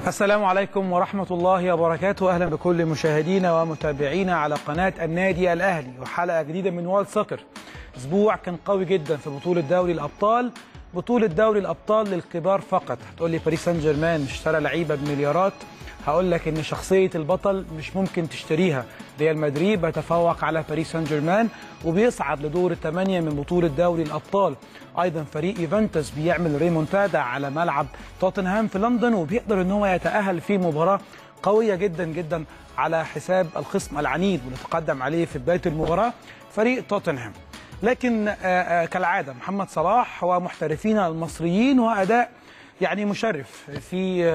السلام عليكم ورحمة الله وبركاته أهلا بكل مشاهدينا ومتابعينا على قناة النادي الأهلي وحلقة جديدة من وال سكر أسبوع كان قوي جدا في بطولة دوري الأبطال بطولة دوري الأبطال للكبار فقط هتقول لي باريس سان جيرمان اشترى لعيبة بمليارات هقول لك ان شخصيه البطل مش ممكن تشتريها ريال مدريد بيتفوق على باريس سان جيرمان وبيصعد لدور الثمانيه من بطوله دوري الابطال ايضا فريق يوفنتوس بيعمل ريمونتادا على ملعب توتنهام في لندن وبيقدر ان هو يتاهل في مباراه قويه جدا جدا على حساب الخصم العنيد واللي تقدم عليه في بدايه المباراه فريق توتنهام لكن آآ آآ كالعاده محمد صلاح ومحترفين المصريين واداء يعني مشرف في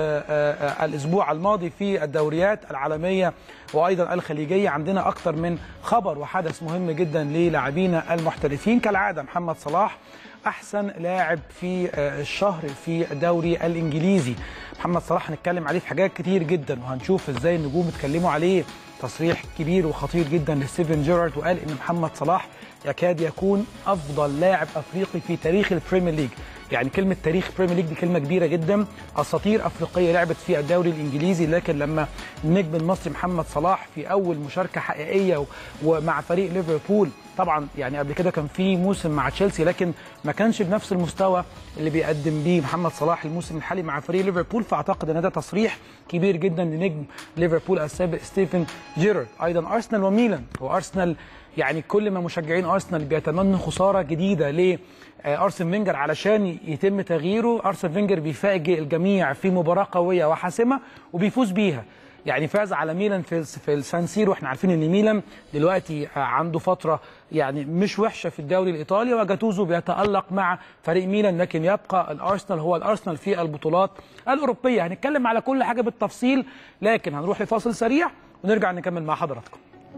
الاسبوع الماضي في الدوريات العالميه وايضا الخليجيه عندنا اكثر من خبر وحدث مهم جدا للاعبينا المحترفين كالعاده محمد صلاح احسن لاعب في الشهر في الدوري الانجليزي محمد صلاح هنتكلم عليه في حاجات كتير جدا وهنشوف ازاي النجوم اتكلموا عليه تصريح كبير وخطير جدا لستيفن جيرارد وقال ان محمد صلاح يكاد يكون افضل لاعب افريقي في تاريخ البريمير ليج يعني كلمه تاريخ بريمير ليج دي كلمه كبيره جدا اساطير افريقيه لعبت في الدوري الانجليزي لكن لما النجم المصري محمد صلاح في اول مشاركه حقيقيه ومع فريق ليفربول طبعا يعني قبل كده كان في موسم مع تشيلسي لكن ما كانش بنفس المستوى اللي بيقدم بيه محمد صلاح الموسم الحالي مع فريق ليفربول فاعتقد ان ده تصريح كبير جدا لنجم ليفربول السابق ستيفن جيرارد ايضا ارسنال وميلان وارسنال يعني كل ما مشجعين ارسنال بيتمنوا خساره جديده ل ارسن فينجر علشان يتم تغييره ارسن فينجر بيفاجئ الجميع في مباراه قويه وحاسمه وبيفوز بيها يعني فاز على ميلان في في السان سيرو احنا عارفين ان ميلان دلوقتي عنده فتره يعني مش وحشه في الدوري الايطالي وجاتوزو بيتالق مع فريق ميلان لكن يبقى الارسنال هو الارسنال في البطولات الاوروبيه هنتكلم على كل حاجه بالتفصيل لكن هنروح لفاصل سريع ونرجع نكمل مع حضراتكم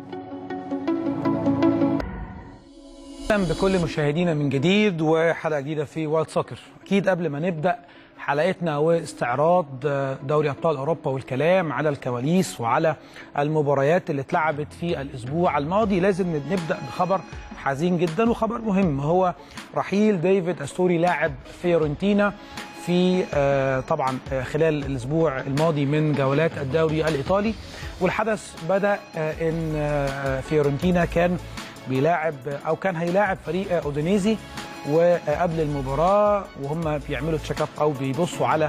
اهلا بكل مشاهدينا من جديد وحلقه جديده في وورلد سوكر اكيد قبل ما نبدا حلقتنا واستعراض دوري ابطال اوروبا والكلام على الكواليس وعلى المباريات اللي اتلعبت في الاسبوع الماضي لازم نبدا بخبر حزين جدا وخبر مهم هو رحيل ديفيد استوري لاعب فيورنتينا في طبعا خلال الاسبوع الماضي من جولات الدوري الايطالي والحدث بدا ان فيورنتينا كان بيلاعب او كان هيلاعب فريق اودينيزي وقبل المباراه وهم بيعملوا تشيك اب او بيبصوا على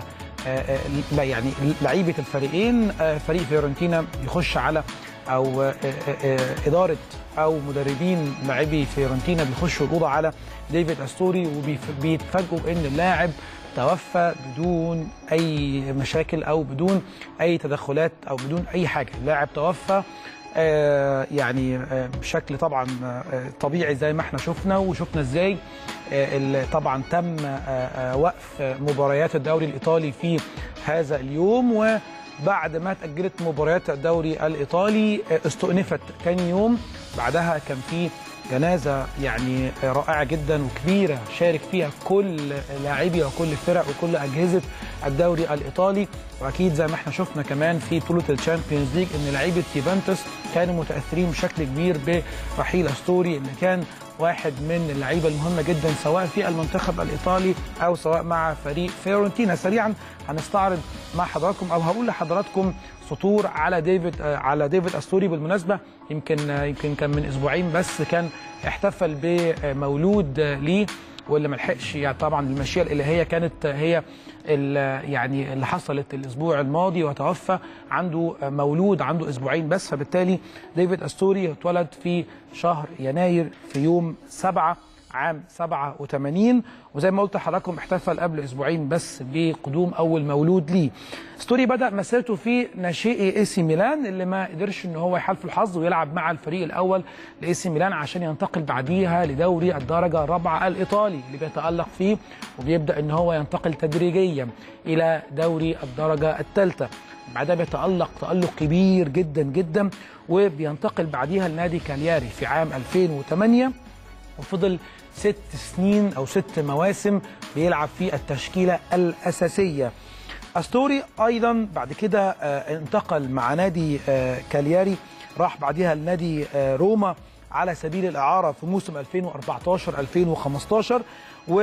يعني لعيبه الفريقين فريق فيورنتينا يخش على او اداره او مدربين لاعبي فيورنتينا بيخشوا الاوضه على ديفيد استوري وبيتفاجئوا ان اللاعب توفى بدون اي مشاكل او بدون اي تدخلات او بدون اي حاجه اللاعب توفى آه يعني آه بشكل طبعا آه طبيعي زي ما احنا شفنا وشفنا ازاي طبعا تم وقف مباريات الدوري الايطالي في هذا اليوم وبعد ما تاجلت مباريات الدوري الايطالي استؤنفت ثاني يوم بعدها كان في جنازة يعني رائعة جدا وكبيرة شارك فيها كل لاعبي وكل الفرق وكل أجهزة الدوري الإيطالي وأكيد زي ما احنا شفنا كمان في بطولة الشامبيونز ليج إن لعيبة يوفنتوس كانوا متأثرين بشكل كبير برحيل أستوري اللي كان واحد من اللعيبه المهمه جدا سواء في المنتخب الايطالي او سواء مع فريق فيورنتينا سريعا هنستعرض مع حضراتكم او هقول لحضراتكم سطور على ديفيد على ديفيد استوري بالمناسبه يمكن يمكن كان من اسبوعين بس كان احتفل بمولود ليه واللي ما لحقش يعني طبعا المشيئه الالهيه كانت هي يعني اللي حصلت الاسبوع الماضي وتوفى عنده مولود عنده اسبوعين بس فبالتالي ديفيد استوري اتولد في شهر يناير في يوم 7 عام 87 وزي ما قلت لحضراتكم احتفل قبل اسبوعين بس بقدوم اول مولود ليه. ستوري بدا مسيرته في ناشئي اي سي ميلان اللي ما قدرش ان هو يحالف الحظ ويلعب مع الفريق الاول لاي سي ميلان عشان ينتقل بعديها لدوري الدرجه الرابعه الايطالي اللي بيتالق فيه وبيبدا ان هو ينتقل تدريجيا الى دوري الدرجه الثالثه. بعدها بيتالق تالق كبير جدا جدا وبينتقل بعديها لنادي كالياري في عام 2008 وفضل ست سنين او ست مواسم بيلعب في التشكيله الاساسيه. استوري ايضا بعد كده انتقل مع نادي كالياري راح بعدها لنادي روما على سبيل الاعاره في موسم 2014 2015 و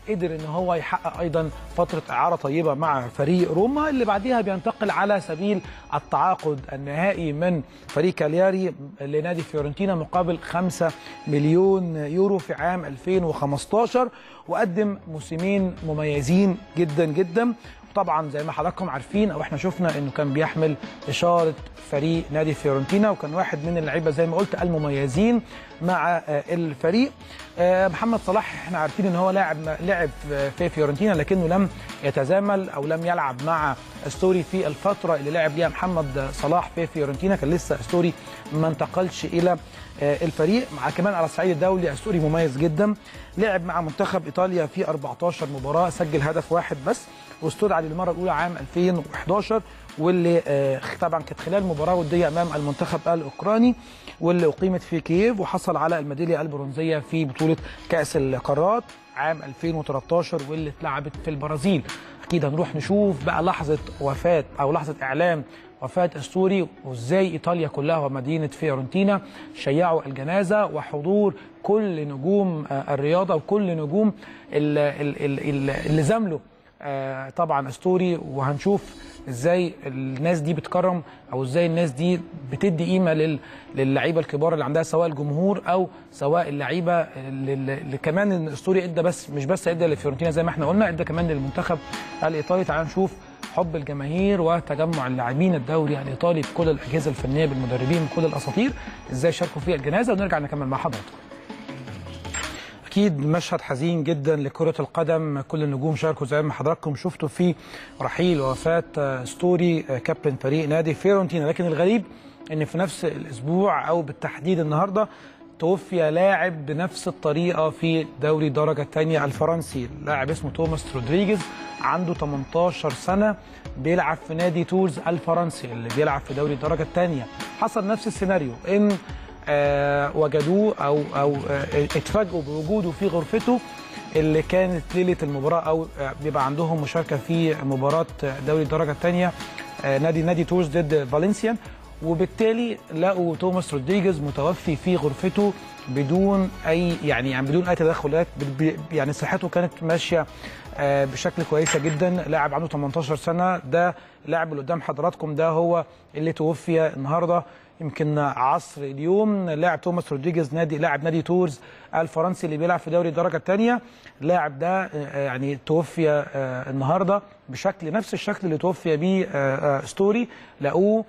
قدر ان هو يحقق ايضا فتره اعاره طيبه مع فريق روما اللي بعديها بينتقل على سبيل التعاقد النهائي من فريق كالياري لنادي فيورنتينا مقابل 5 مليون يورو في عام 2015 وقدم موسمين مميزين جدا جدا طبعا زي ما حضراتكم عارفين او احنا شفنا انه كان بيحمل اشاره فريق نادي فيورنتينا وكان واحد من اللعيبه زي ما قلت المميزين مع آه، الفريق آه، محمد صلاح احنا عارفين ان هو لاعب لعب في فيورنتينا لكنه لم يتزامل او لم يلعب مع ستوري في الفتره اللي لعب ليها محمد صلاح في فيورنتينا كان لسه ستوري ما انتقلش الى آه، الفريق مع كمان على الصعيد الدولي ستوري مميز جدا لعب مع منتخب ايطاليا في 14 مباراه سجل هدف واحد بس واستدعى للمره الاولى عام 2011 واللي آه، طبعا كانت خلال مباراه وديه امام المنتخب الاوكراني واللي اقيمت في كييف وحصل على الميداليه البرونزيه في بطوله كاس القارات عام 2013 واللي اتلعبت في البرازيل اكيد هنروح نشوف بقى لحظه وفاه او لحظه اعلام وفاه استوري وازاي ايطاليا كلها ومدينه فيورنتينا شيعوا الجنازه وحضور كل نجوم آه، الرياضه وكل نجوم ال- ال- ال- ال- اللي زاملوا آه، طبعا استوري وهنشوف ازاي الناس دي بتكرم او ازاي الناس دي بتدي قيمه لل- للعيبه الكبار اللي عندها سواء الجمهور او سواء اللعيبه اللي, اللي كمان إن استوري ادى بس مش بس ادى لفيورنتينا زي ما احنا قلنا ادى كمان للمنتخب الايطالي تعال نشوف حب الجماهير وتجمع اللاعبين الدوري الايطالي بكل الاجهزه الفنيه بالمدربين بكل الاساطير ازاي شاركوا في الجنازه ونرجع نكمل مع حضراتكم اكيد مشهد حزين جدا لكره القدم كل النجوم شاركوا زي ما حضراتكم شفتوا في رحيل ووفاه آه، ستوري آه، كابتن فريق نادي فيورنتينا لكن الغريب ان في نفس الاسبوع او بالتحديد النهارده توفي لاعب بنفس الطريقه في دوري الدرجه الثانيه الفرنسي لاعب اسمه توماس رودريجيز عنده 18 سنه بيلعب في نادي تولز الفرنسي اللي بيلعب في دوري الدرجه الثانيه حصل نفس السيناريو ان آه، وجدوه او او آه، اتفاجئوا بوجوده في غرفته اللي كانت ليله المباراه او آه، بيبقى عندهم مشاركه في مباراه دوري الدرجه الثانيه نادي نادي تورز ضد فالنسيان وبالتالي لقوا توماس رودريجيز متوفي في غرفته بدون اي يعني يعني بدون اي تدخلات ب- ب- يعني صحته كانت ماشيه آه، بشكل كويسه جدا لاعب عنده 18 سنه ده لاعب اللي قدام حضراتكم ده هو اللي توفي النهارده يمكن عصر اليوم لاعب توماس رودريجيز نادي لاعب نادي تورز الفرنسي اللي بيلعب في دوري الدرجه الثانيه اللاعب ده آه، يعني توفي آه، النهارده بشكل نفس الشكل اللي توفي بيه آه، آه، ستوري لقوه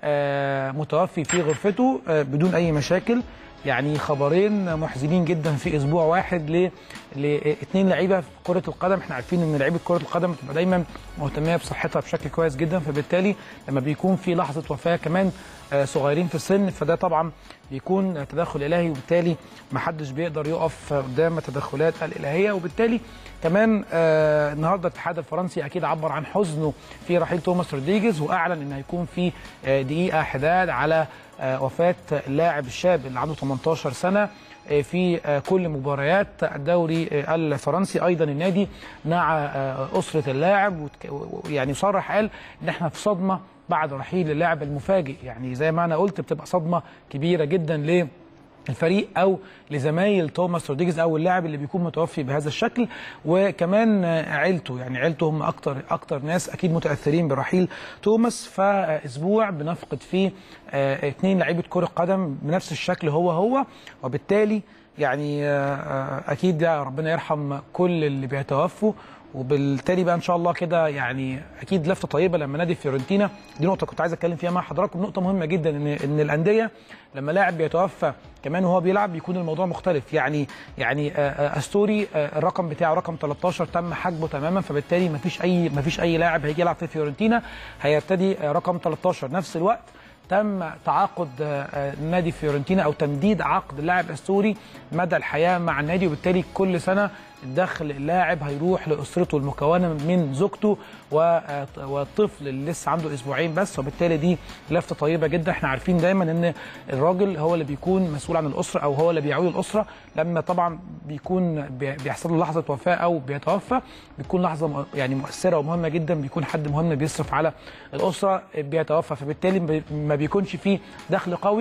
آه، متوفي في غرفته آه، بدون اي مشاكل يعني خبرين محزنين جدا في اسبوع واحد ل لاثنين لعيبه في كره القدم احنا عارفين ان لعيبه كره القدم بتبقى دايما مهتميه بصحتها بشكل كويس جدا فبالتالي لما بيكون في لحظه وفاه كمان آه، صغيرين في السن فده طبعا بيكون تدخل الهي وبالتالي ما حدش بيقدر يقف قدام التدخلات الالهيه وبالتالي كمان آه النهارده الاتحاد الفرنسي اكيد عبر عن حزنه في رحيل توماس رودريجيز واعلن ان هيكون في آه دقيقه حداد على آه وفاه اللاعب الشاب اللي عنده 18 سنه آه في آه كل مباريات الدوري آه الفرنسي ايضا النادي مع آه اسره اللاعب وتك- ويعني صرح قال ان احنا في صدمه بعد رحيل اللاعب المفاجئ يعني زي ما انا قلت بتبقى صدمه كبيره جدا ليه الفريق او لزمايل توماس رودريجيز او اللاعب اللي بيكون متوفي بهذا الشكل وكمان آه، عيلته يعني عيلته هم اكتر اكتر ناس اكيد متاثرين برحيل توماس فاسبوع بنفقد فيه آه، اثنين لعيبه كره قدم بنفس الشكل هو هو وبالتالي يعني آه، آه، اكيد ده ربنا يرحم كل اللي بيتوفوا وبالتالي بقى ان شاء الله كده يعني اكيد لفته طيبه لما نادي فيورنتينا دي نقطه كنت عايز اتكلم فيها مع حضراتكم نقطه مهمه جدا ان ان الانديه لما لاعب بيتوفى كمان وهو بيلعب بيكون الموضوع مختلف يعني يعني آه، آه، استوري آه، الرقم بتاعه رقم 13 تم حجبه تماما فبالتالي ما فيش اي ما فيش اي لاعب هيجي يلعب في فيورنتينا هيرتدي آه، رقم 13 نفس الوقت تم تعاقد آه، آه، نادي فيورنتينا او تمديد عقد اللاعب السوري مدى الحياه مع النادي وبالتالي كل سنه دخل اللاعب هيروح لاسرته المكونه من زوجته و- آه، والطفل اللي لسه عنده اسبوعين بس وبالتالي دي لفته طيبه جدا احنا عارفين دايما ان الراجل هو اللي بيكون مسؤول عن الاسره او هو اللي بيعول الاسره لما طبعا بيكون بي- بيحصل له لحظه وفاه او بيتوفى بيكون لحظه م- يعني مؤثره ومهمه جدا بيكون حد مهم بيصرف على الاسره بيتوفى فبالتالي ب- ما بيكونش فيه دخل قوي في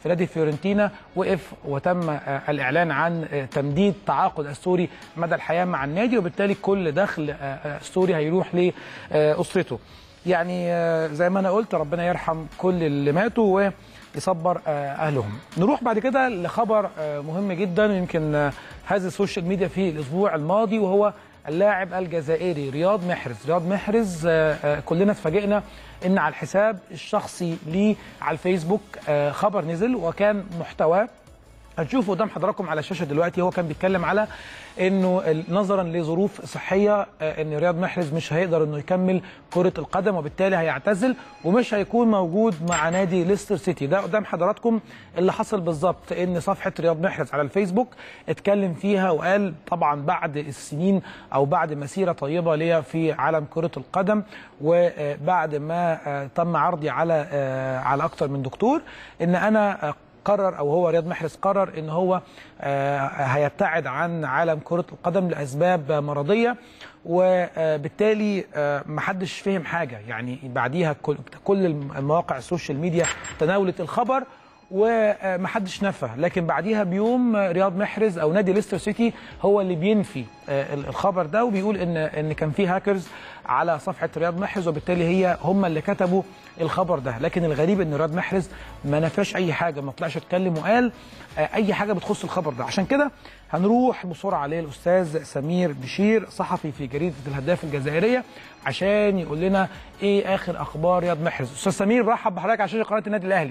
في نادي فيورنتينا وقف وتم آه، الاعلان عن آه، تمديد تعاقد السوري مدى الحياه مع النادي وبالتالي كل دخل آه، آه، سوري هيروح لاسرته يعني آه، زي ما انا قلت ربنا يرحم كل اللي ماتوا ويصبر آه، اهلهم نروح بعد كده لخبر آه، مهم جدا ويمكن آه، هذا السوشيال ميديا في الاسبوع الماضي وهو اللاعب الجزائري رياض محرز رياض محرز آه، آه، كلنا اتفاجئنا ان على الحساب الشخصي ليه على الفيسبوك آه، خبر نزل وكان محتواه هتشوفوا قدام حضراتكم على الشاشه دلوقتي هو كان بيتكلم على انه ال- نظرا لظروف صحيه آه، ان رياض محرز مش هيقدر انه يكمل كره القدم وبالتالي هيعتزل ومش هيكون موجود مع نادي ليستر سيتي ده قدام حضراتكم اللي حصل بالظبط ان صفحه رياض محرز على الفيسبوك اتكلم فيها وقال طبعا بعد السنين او بعد مسيره طيبه ليا في عالم كره القدم وبعد ما آه، تم عرضي على آه، على اكتر من دكتور ان انا آه، قرر او هو رياض محرز قرر ان هو آه، هيبتعد عن عالم كره القدم لاسباب مرضيه وبالتالي آه، محدش فهم حاجه يعني بعديها كل كل المواقع السوشيال ميديا تناولت الخبر ومحدش نفى لكن بعديها بيوم رياض محرز او نادي ليستر سيتي هو اللي بينفي آه، الخبر ده وبيقول ان ان كان في هاكرز على صفحه رياض محرز وبالتالي هي هم اللي كتبوا الخبر ده لكن الغريب ان رياض محرز ما نفاش اي حاجه ما طلعش اتكلم وقال آه، اي حاجه بتخص الخبر ده عشان كده هنروح بسرعه للاستاذ سمير بشير صحفي في جريده الهداف الجزائريه عشان يقول لنا ايه اخر اخبار رياض محرز استاذ سمير برحب بحضرتك على شاشه قناه النادي الاهلي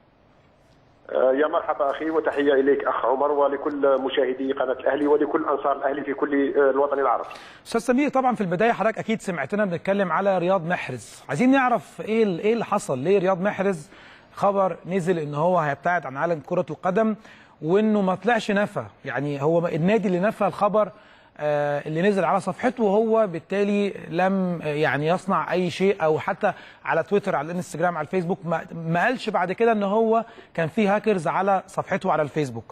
آه، يا مرحبا اخي وتحيه اليك اخ عمر ولكل مشاهدي قناه الاهلي ولكل انصار الاهلي في كل آه، الوطن العربي. استاذ سمير طبعا في البدايه حضرتك اكيد سمعتنا بنتكلم على رياض محرز عايزين نعرف ايه ال- ايه اللي حصل ليه رياض محرز خبر نزل ان هو هيبتعد عن عالم كره القدم وانه ما طلعش نفى يعني هو النادي اللي نفى الخبر آه، اللي نزل على صفحته وهو بالتالي لم آه، يعني يصنع اي شيء او حتى على تويتر على الانستجرام على الفيسبوك ما ما قالش بعد كده ان هو كان في هاكرز على صفحته على الفيسبوك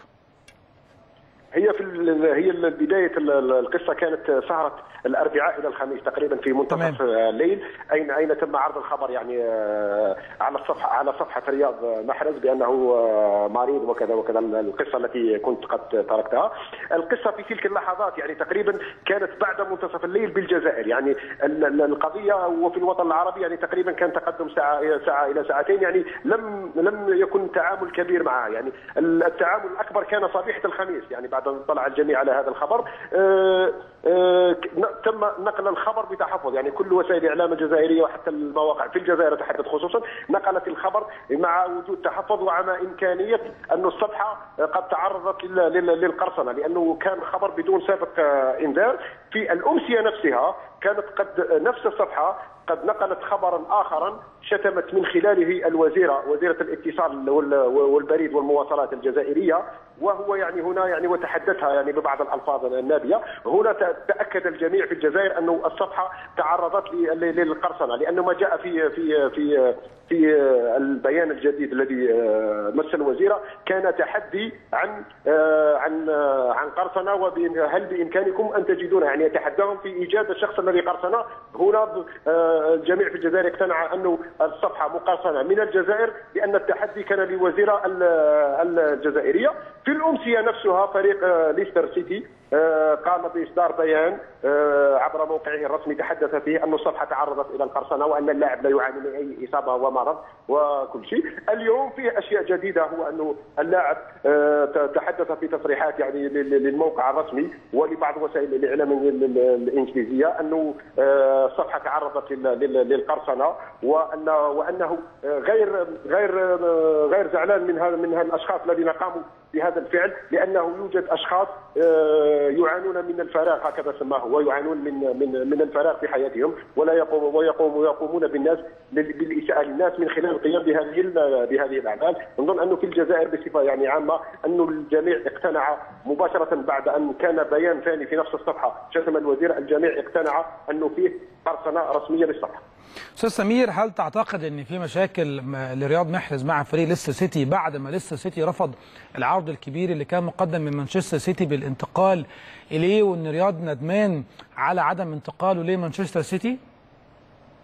هي في ال- هي ال- بدايه ال- ال- القصه كانت سهره الاربعاء الى الخميس تقريبا في منتصف تمام. آه، الليل اين اين تم عرض الخبر يعني آه، على الصفحه على صفحه رياض محرز بانه آه، مريض وكذا وكذا القصه التي كنت قد تركتها القصه في تلك اللحظات يعني تقريبا كانت بعد منتصف الليل بالجزائر يعني ال- ال- القضيه وفي الوطن العربي يعني تقريبا كان تقدم ساعه ساعه الى ساعتين يعني لم لم يكن تعامل كبير معها يعني التعامل الاكبر كان صبيحه الخميس يعني بعد ان اطلع الجميع على هذا الخبر آه، آه، ك- تم نقل الخبر بتحفظ يعني كل وسائل الاعلام الجزائريه وحتى المواقع في الجزائر اتحدث خصوصا نقلت الخبر مع وجود تحفظ ومع امكانيه ان الصفحه قد تعرضت لل- لل- للقرصنه لانه كان خبر بدون سابق آه، انذار في الامسيه نفسها كانت قد نفس الصفحه قد نقلت خبرا اخرا شتمت من خلاله الوزيره وزيره الاتصال وال- والبريد والمواصلات الجزائريه وهو يعني هنا يعني وتحدثها يعني ببعض الالفاظ النابيه هنا ت- تاكد الجميع في الجزائر انه الصفحه تعرضت ل- ل- للقرصنه لانه ما جاء في في في في البيان الجديد الذي آه، مس الوزيره كان تحدي عن آه، عن آه، عن قرصنه وهل بامكانكم ان تجدونها يعني يتحداهم في ايجاد الشخص الذي قرصنه هنا ب- آه، الجميع في الجزائر اقتنع انه الصفحه مقرصنه من الجزائر لان التحدي كان للوزيره ال- الجزائريه في الامسيه نفسها فريق آه، ليستر سيتي آه، قام باصدار بيان آه، عبر موقعه الرسمي تحدث فيه ان الصفحه تعرضت الى القرصنه وان اللاعب لا يعاني من اي اصابه ومرض وكل شيء. اليوم فيه اشياء جديده هو انه اللاعب آه، ت- تحدث في تصريحات يعني لل- للموقع الرسمي ولبعض وسائل الاعلام ال- ال- الانجليزيه انه آه، الصفحه تعرضت لل- لل- للقرصنه وان وانه آه، غير غير آه، غير زعلان من هذا من الاشخاص الذين قاموا بهذا الفعل لانه يوجد اشخاص آه، يعانون من الفراغ هكذا سماه ويعانون من من من الفراغ في حياتهم ولا يقوم ويقوم ويقومون بالناس بال- بالاساءه للناس من خلال القيام بهذه ال- بهذه الاعمال نظن انه في الجزائر بصفه يعني عامه انه الجميع اقتنع مباشره بعد ان كان بيان ثاني في نفس الصفحه شتم الوزير الجميع اقتنع انه فيه قرصنه رسميه للصفحه استاذ سمير هل تعتقد ان في مشاكل م- لرياض محرز مع فريق ليستر سيتي بعد ما ليستر سيتي رفض العرض الكبير اللي كان مقدم من مانشستر سيتي بالانتقال اليه وان رياض ندمان على عدم انتقاله لمانشستر سيتي؟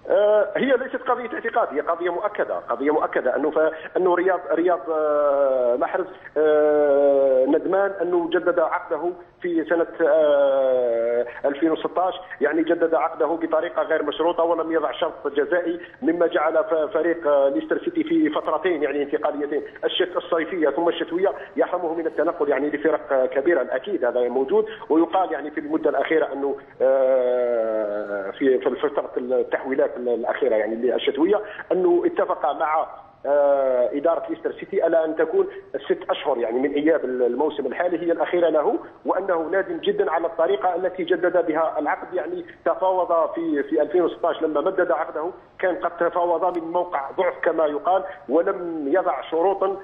آه، هي ليست قضيه اعتقاد هي قضيه مؤكده قضيه مؤكده انه ف... انه رياض رياض آه، محرز آه، ندمان انه جدد عقده في سنه 2016 يعني جدد عقده بطريقه غير مشروطه ولم يضع شرط جزائي مما جعل فريق ليستر سيتي في فترتين يعني انتقاليتين الشت الصيفيه ثم الشتويه يحرمه من التنقل يعني لفرق كبيره اكيد هذا موجود ويقال يعني في المده الاخيره انه في في فتره التحويلات الاخيره يعني الشتويه انه اتفق مع اداره ليستر سيتي على ان تكون ست اشهر يعني من اياب الموسم الحالي هي الاخيره له وانه نادم جدا على الطريقه التي جدد بها العقد يعني تفاوض في في 2016 لما مدد عقده كان قد تفاوض من موقع ضعف كما يقال ولم يضع شروطا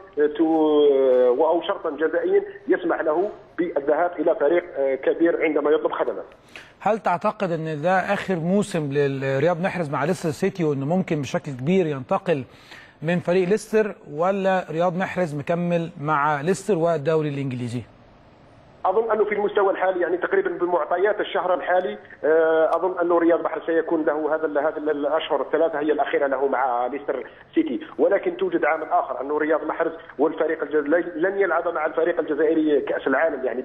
او شرطا جزائيا يسمح له بالذهاب الى فريق كبير عندما يطلب خدمات. هل تعتقد ان ده اخر موسم لرياض محرز مع ليستر سيتي وانه ممكن بشكل كبير ينتقل من فريق ليستر ولا رياض محرز مكمل مع ليستر والدوري الانجليزي؟ اظن انه في المستوى الحالي يعني تقريبا بمعطيات الشهر الحالي اظن انه رياض محرز سيكون له هذا هذا الاشهر الثلاثه هي الاخيره له مع ليستر سيتي ولكن توجد عامل اخر انه رياض محرز والفريق الجزائري لن يلعب مع الفريق الجزائري كاس العالم يعني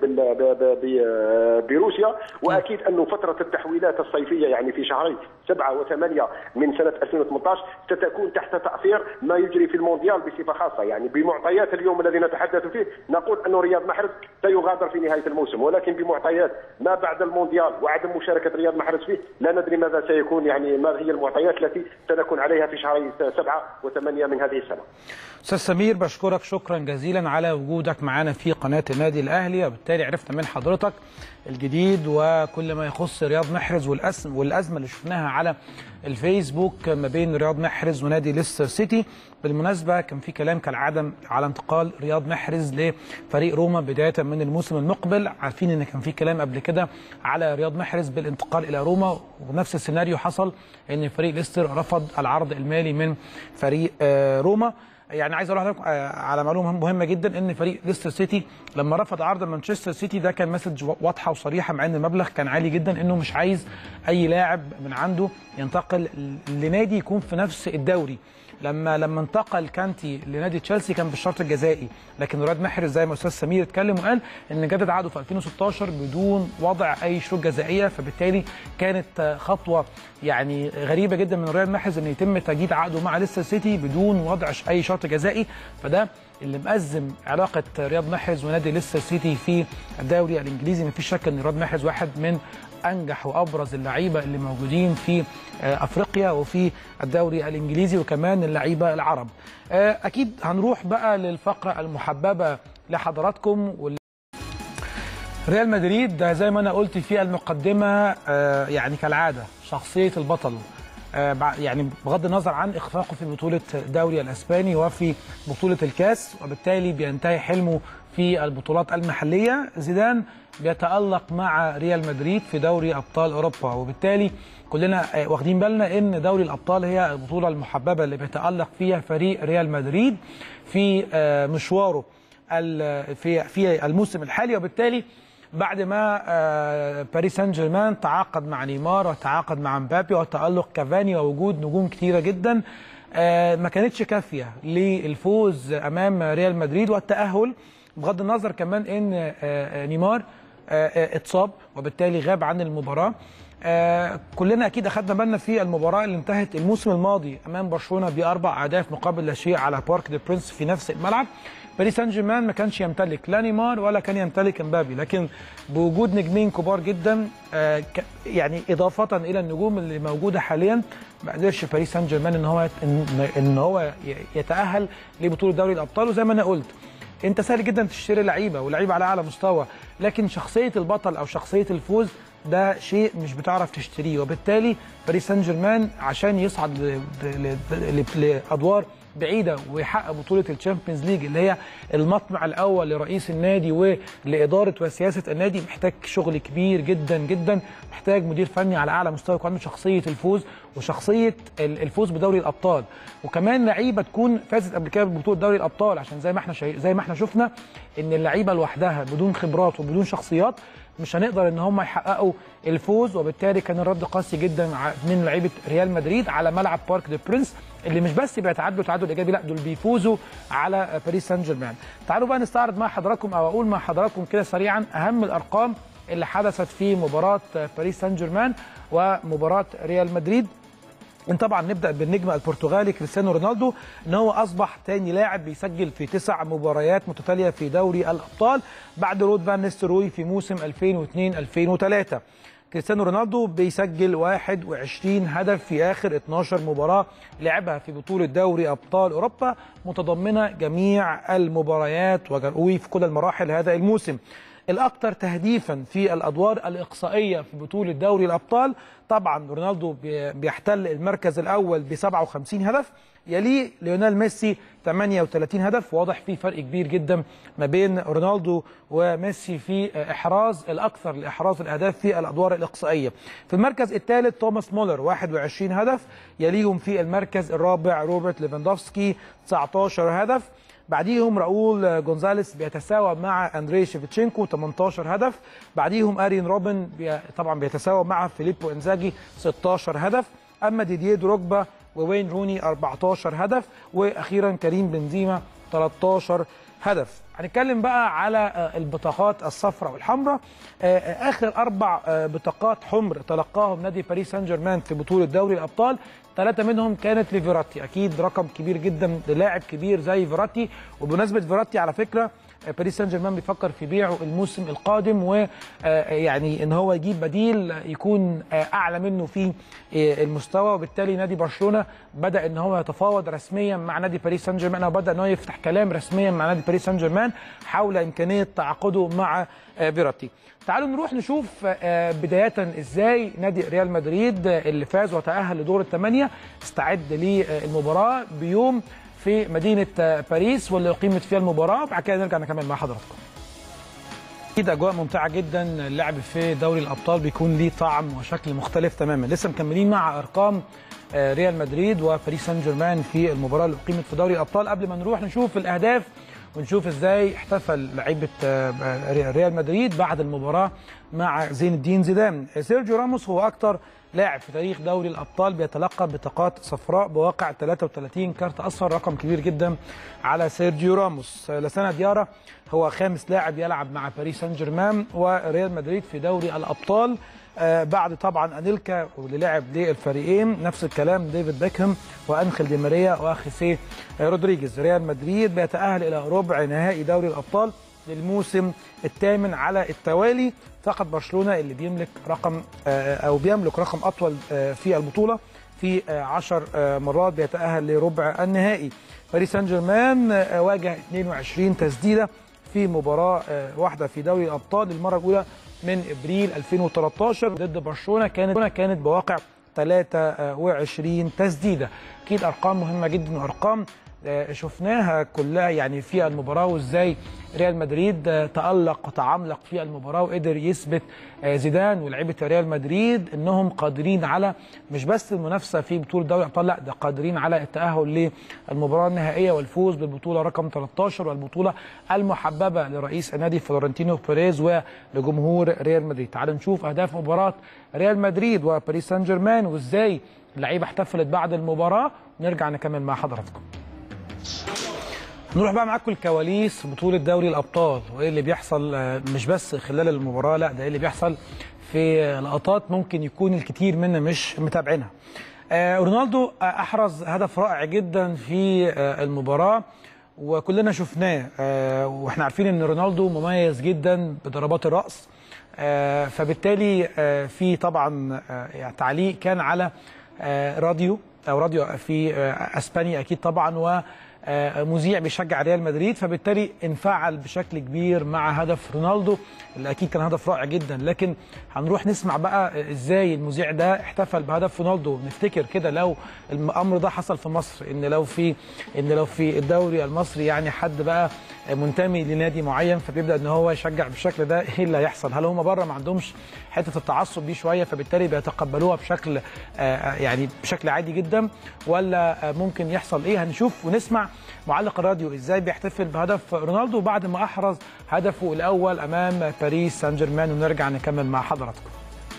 بروسيا واكيد انه فتره التحويلات الصيفيه يعني في شهري سبعه وثمانيه من سنه 2018 ستكون تحت تاثير ما يجري في المونديال بصفه خاصه يعني بمعطيات اليوم الذي نتحدث فيه نقول انه رياض محرز سيغادر في نهايه الموسم ولكن بمعطيات ما بعد المونديال وعدم مشاركه رياض محرز فيه لا ندري ماذا سيكون يعني ما هي المعطيات التي سنكون عليها في شهري سبعه وثمانيه من هذه السنه. استاذ سمير بشكرك شكرا جزيلا على وجودك معنا في قناه النادي الاهلي وبالتالي عرفنا من حضرتك الجديد وكل ما يخص رياض محرز والأزمة, والازمه اللي شفناها على الفيسبوك ما بين رياض محرز ونادي ليستر سيتي بالمناسبه كان في كلام كالعاده على انتقال رياض محرز لفريق روما بدايه من الموسم المقبل عارفين ان كان في كلام قبل كده على رياض محرز بالانتقال الى روما ونفس السيناريو حصل ان فريق ليستر رفض العرض المالي من فريق روما يعني عايز اقول لحضرتك على معلومه مهمه جدا ان فريق ليستر سيتي لما رفض عرض مانشستر سيتي ده كان مسج واضحه وصريحه مع ان المبلغ كان عالي جدا انه مش عايز اي لاعب من عنده ينتقل لنادي يكون في نفس الدوري لما لما انتقل كانتي لنادي تشيلسي كان بالشرط الجزائي لكن رياض محرز زي ما استاذ سمير اتكلم وقال ان جدد عقده في 2016 بدون وضع اي شروط جزائيه فبالتالي كانت خطوه يعني غريبه جدا من رياض محرز ان يتم تجديد عقده مع ليستر سيتي بدون وضع اي شرط جزائي فده اللي مأزم علاقه رياض محرز ونادي ليستر سيتي في الدوري الانجليزي مفيش شك ان رياض محرز واحد من انجح وابرز اللعيبه اللي موجودين في افريقيا وفي الدوري الانجليزي وكمان اللعيبه العرب. اكيد هنروح بقى للفقره المحببه لحضراتكم وال... ريال مدريد زي ما انا قلت في المقدمه يعني كالعاده شخصيه البطل يعني بغض النظر عن اخفاقه في بطوله الدوري الاسباني وفي بطوله الكاس وبالتالي بينتهي حلمه في البطولات المحليه زيدان بيتالق مع ريال مدريد في دوري ابطال اوروبا وبالتالي كلنا واخدين بالنا ان دوري الابطال هي البطوله المحببه اللي بيتالق فيها فريق ريال مدريد في مشواره في في الموسم الحالي وبالتالي بعد ما باريس سان جيرمان تعاقد مع نيمار وتعاقد مع مبابي وتالق كافاني ووجود نجوم كثيره جدا ما كانتش كافيه للفوز امام ريال مدريد والتاهل بغض النظر كمان ان نيمار اتصاب وبالتالي غاب عن المباراه كلنا اكيد اخذنا بالنا في المباراه اللي انتهت الموسم الماضي امام برشلونه باربع اهداف مقابل لا شيء على بارك دي برنس في نفس الملعب باريس سان جيرمان ما كانش يمتلك لا نيمار ولا كان يمتلك امبابي لكن بوجود نجمين كبار جدا يعني اضافه الى النجوم اللي موجوده حاليا ما قدرش باريس سان جيرمان ان هو ان هو يتاهل لبطوله دوري الابطال وزي ما انا قلت انت سهل جدا تشتري لعيبه ولعيبه على اعلى مستوى لكن شخصيه البطل او شخصيه الفوز ده شيء مش بتعرف تشتريه وبالتالي باريس سان جيرمان عشان يصعد لادوار بعيده ويحقق بطوله الشامبيونز ليج اللي هي المطمع الاول لرئيس النادي ولاداره وسياسه النادي محتاج شغل كبير جدا جدا محتاج مدير فني على اعلى مستوى يكون عنده شخصيه الفوز وشخصيه الفوز بدوري الابطال وكمان لعيبه تكون فازت قبل كده ببطوله دوري الابطال عشان زي ما احنا شي... زي ما احنا شفنا ان اللعيبه لوحدها بدون خبرات وبدون شخصيات مش هنقدر ان هم يحققوا الفوز وبالتالي كان الرد قاسي جدا من لعيبه ريال مدريد على ملعب بارك دي برنس اللي مش بس بيتعادلوا تعادل ايجابي لا دول بيفوزوا على باريس سان جيرمان تعالوا بقى نستعرض مع حضراتكم او اقول مع حضراتكم كده سريعا اهم الارقام اللي حدثت في مباراه باريس سان جيرمان ومباراه ريال مدريد ان طبعا نبدا بالنجم البرتغالي كريستيانو رونالدو ان هو اصبح ثاني لاعب بيسجل في تسع مباريات متتاليه في دوري الابطال بعد رود فان نيستروي في موسم 2002 2003 كريستيانو رونالدو بيسجل 21 هدف في اخر 12 مباراه لعبها في بطوله دوري ابطال اوروبا متضمنه جميع المباريات وفي كل المراحل هذا الموسم الاكثر تهديفا في الادوار الاقصائيه في بطوله دوري الابطال طبعا رونالدو بيحتل المركز الاول ب 57 هدف يليه ليونيل ميسي 38 هدف واضح في فرق كبير جدا ما بين رونالدو وميسي في احراز الاكثر لاحراز الاهداف في الادوار الاقصائيه في المركز الثالث توماس مولر 21 هدف يليهم في المركز الرابع روبرت ليفاندوفسكي 19 هدف بعديهم راؤول جونزاليس بيتساوى مع اندري شيفتشينكو 18 هدف بعديهم ارين روبن بي طبعا بيتساوى مع فيليبو انزاجي 16 هدف اما ديديه دروجبا ووين روني 14 هدف واخيرا كريم بنزيما 13 هدف هنتكلم بقى على البطاقات الصفراء والحمراء اخر اربع بطاقات حمر تلقاهم نادي باريس سان جيرمان في بطوله دوري الابطال ثلاثه منهم كانت لفيراتي اكيد رقم كبير جدا للاعب كبير زي فيراتي وبمناسبه فيراتي على فكره باريس سان جيرمان بيفكر في بيعه الموسم القادم ويعني ان هو يجيب بديل يكون اعلى منه في المستوى وبالتالي نادي برشلونه بدا ان هو يتفاوض رسميا مع نادي باريس سان جيرمان او بدا ان هو يفتح كلام رسميا مع نادي باريس سان جيرمان حول امكانيه تعاقده مع فيراتي تعالوا نروح نشوف بداية ازاي نادي ريال مدريد اللي فاز وتأهل لدور الثمانية استعد للمباراة بيوم في مدينة باريس واللي أقيمت فيها المباراة بعد كده نرجع نكمل مع حضراتكم أكيد أجواء ممتعة جدا اللعب في دوري الأبطال بيكون ليه طعم وشكل مختلف تماما لسه مكملين مع أرقام ريال مدريد وباريس سان جيرمان في المباراة اللي أقيمت في دوري الأبطال قبل ما نروح نشوف الأهداف ونشوف ازاي احتفل لعيبه ريال مدريد بعد المباراه مع زين الدين زيدان سيرجيو راموس هو اكثر لاعب في تاريخ دوري الابطال بيتلقى بطاقات صفراء بواقع 33 كارت اصفر رقم كبير جدا على سيرجيو راموس لسانا ديارا هو خامس لاعب يلعب مع باريس سان جيرمان وريال مدريد في دوري الابطال آه بعد طبعا انيلكا واللي لعب للفريقين نفس الكلام ديفيد بيكهام وانخيل دي ماريا واخيسيه رودريجيز ريال مدريد بيتاهل الى ربع نهائي دوري الابطال للموسم الثامن على التوالي فقط برشلونه اللي بيملك رقم آه او بيملك رقم اطول آه في البطوله في 10 مرات بيتاهل لربع النهائي باريس سان جيرمان واجه 22 تسديده في مباراه واحده في دوري الابطال للمره الاولى من ابريل 2013 ضد برشلونه كانت كانت بواقع 23 تسديده اكيد ارقام مهمه جدا وارقام شفناها كلها يعني في المباراه وازاي ريال مدريد تالق وتعملق في المباراه وقدر يثبت زيدان ولاعيبه ريال مدريد انهم قادرين على مش بس المنافسه في بطوله دوري الابطال لا ده قادرين على التاهل للمباراه النهائيه والفوز بالبطوله رقم 13 والبطوله المحببه لرئيس النادي فلورنتينو بيريز ولجمهور ريال مدريد تعالوا نشوف اهداف مباراه ريال مدريد وباريس سان جيرمان وازاي اللعيبه احتفلت بعد المباراه نرجع نكمل مع حضراتكم نروح بقى معاكم الكواليس بطولة دوري الأبطال وإيه اللي بيحصل مش بس خلال المباراة لا ده إيه اللي بيحصل في لقطات ممكن يكون الكثير منا مش متابعينها. آه رونالدو أحرز هدف رائع جدا في آه المباراة وكلنا شفناه آه واحنا عارفين ان رونالدو مميز جدا بضربات الرأس آه فبالتالي آه في طبعا آه يعني تعليق كان على آه راديو او راديو في آه اسبانيا اكيد طبعا و مذيع بيشجع ريال مدريد فبالتالي انفعل بشكل كبير مع هدف رونالدو اللي اكيد كان هدف رائع جدا لكن هنروح نسمع بقى ازاي المذيع ده احتفل بهدف رونالدو نفتكر كده لو الامر ده حصل في مصر ان لو في ان لو في الدوري المصري يعني حد بقى منتمي لنادي معين فبيبدا ان هو يشجع بالشكل ده ايه اللي هيحصل هل هم بره ما عندهمش حته التعصب دي شويه فبالتالي بيتقبلوها بشكل يعني بشكل عادي جدا ولا ممكن يحصل ايه هنشوف ونسمع معلق الراديو ازاي بيحتفل بهدف رونالدو بعد ما احرز هدفه الاول امام باريس سان جيرمان ونرجع نكمل مع حضراتكم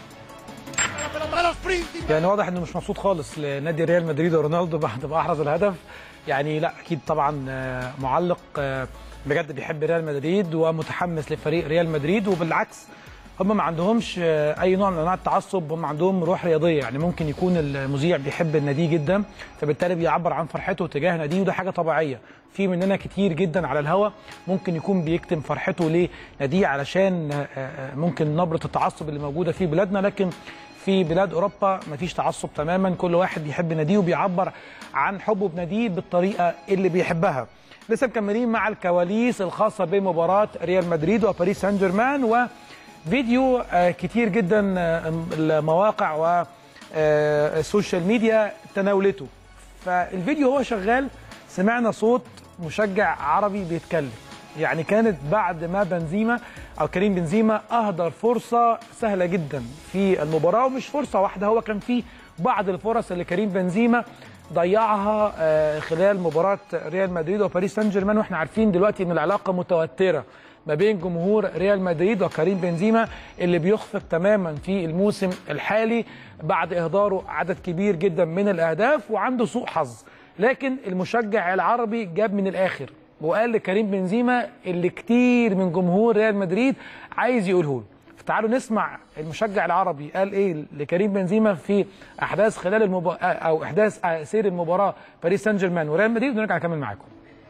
يعني واضح انه مش مبسوط خالص لنادي ريال مدريد ورونالدو بعد ما احرز الهدف يعني لا اكيد طبعا آه، معلق آه، بجد بيحب ريال مدريد ومتحمس لفريق ريال مدريد وبالعكس هم ما عندهمش آه، اي نوع من انواع التعصب هم عندهم روح رياضيه يعني ممكن يكون المذيع بيحب النادي جدا فبالتالي بيعبر عن فرحته تجاه ناديه وده حاجه طبيعيه في مننا كتير جدا على الهوا ممكن يكون بيكتم فرحته لناديه علشان آه، آه، ممكن نبره التعصب اللي موجوده في بلادنا لكن في بلاد اوروبا مفيش تعصب تماما كل واحد بيحب ناديه وبيعبر عن حبه بناديه بالطريقه اللي بيحبها لسه مكملين مع الكواليس الخاصه بمباراه ريال مدريد وباريس سان جيرمان وفيديو آه، كتير جدا آه، المواقع والسوشيال ميديا تناولته فالفيديو هو شغال سمعنا صوت مشجع عربي بيتكلم يعني كانت بعد ما بنزيما او كريم بنزيما اهدر فرصه سهله جدا في المباراه ومش فرصه واحده هو كان في بعض الفرص اللي كريم بنزيما ضيعها آه، خلال مباراه ريال مدريد وباريس سان جيرمان واحنا عارفين دلوقتي ان العلاقه متوتره ما بين جمهور ريال مدريد وكريم بنزيما اللي بيخفق تماما في الموسم الحالي بعد اهداره عدد كبير جدا من الاهداف وعنده سوء حظ لكن المشجع العربي جاب من الاخر وقال لكريم بنزيما اللي كتير من جمهور ريال مدريد عايز يقوله له فتعالوا نسمع المشجع العربي قال ايه لكريم بنزيما في احداث خلال المباراه او احداث سير المباراه باريس سان جيرمان وريال مدريد ونرجع نكمل معاكم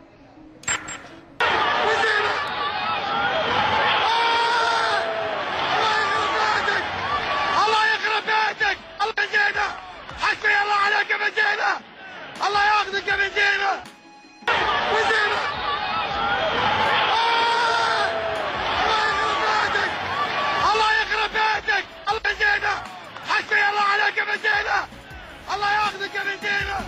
الله يخرب بيتك الله بنزينة حسبي الله عليك يا بنزينة الله ياخذك يا بنزينة بنزينة آه! الله يخرب بيتك الله يخرب بيتك الله بنزينة حسبي الله عليك يا بنزينة الله ياخذك يا بنزينة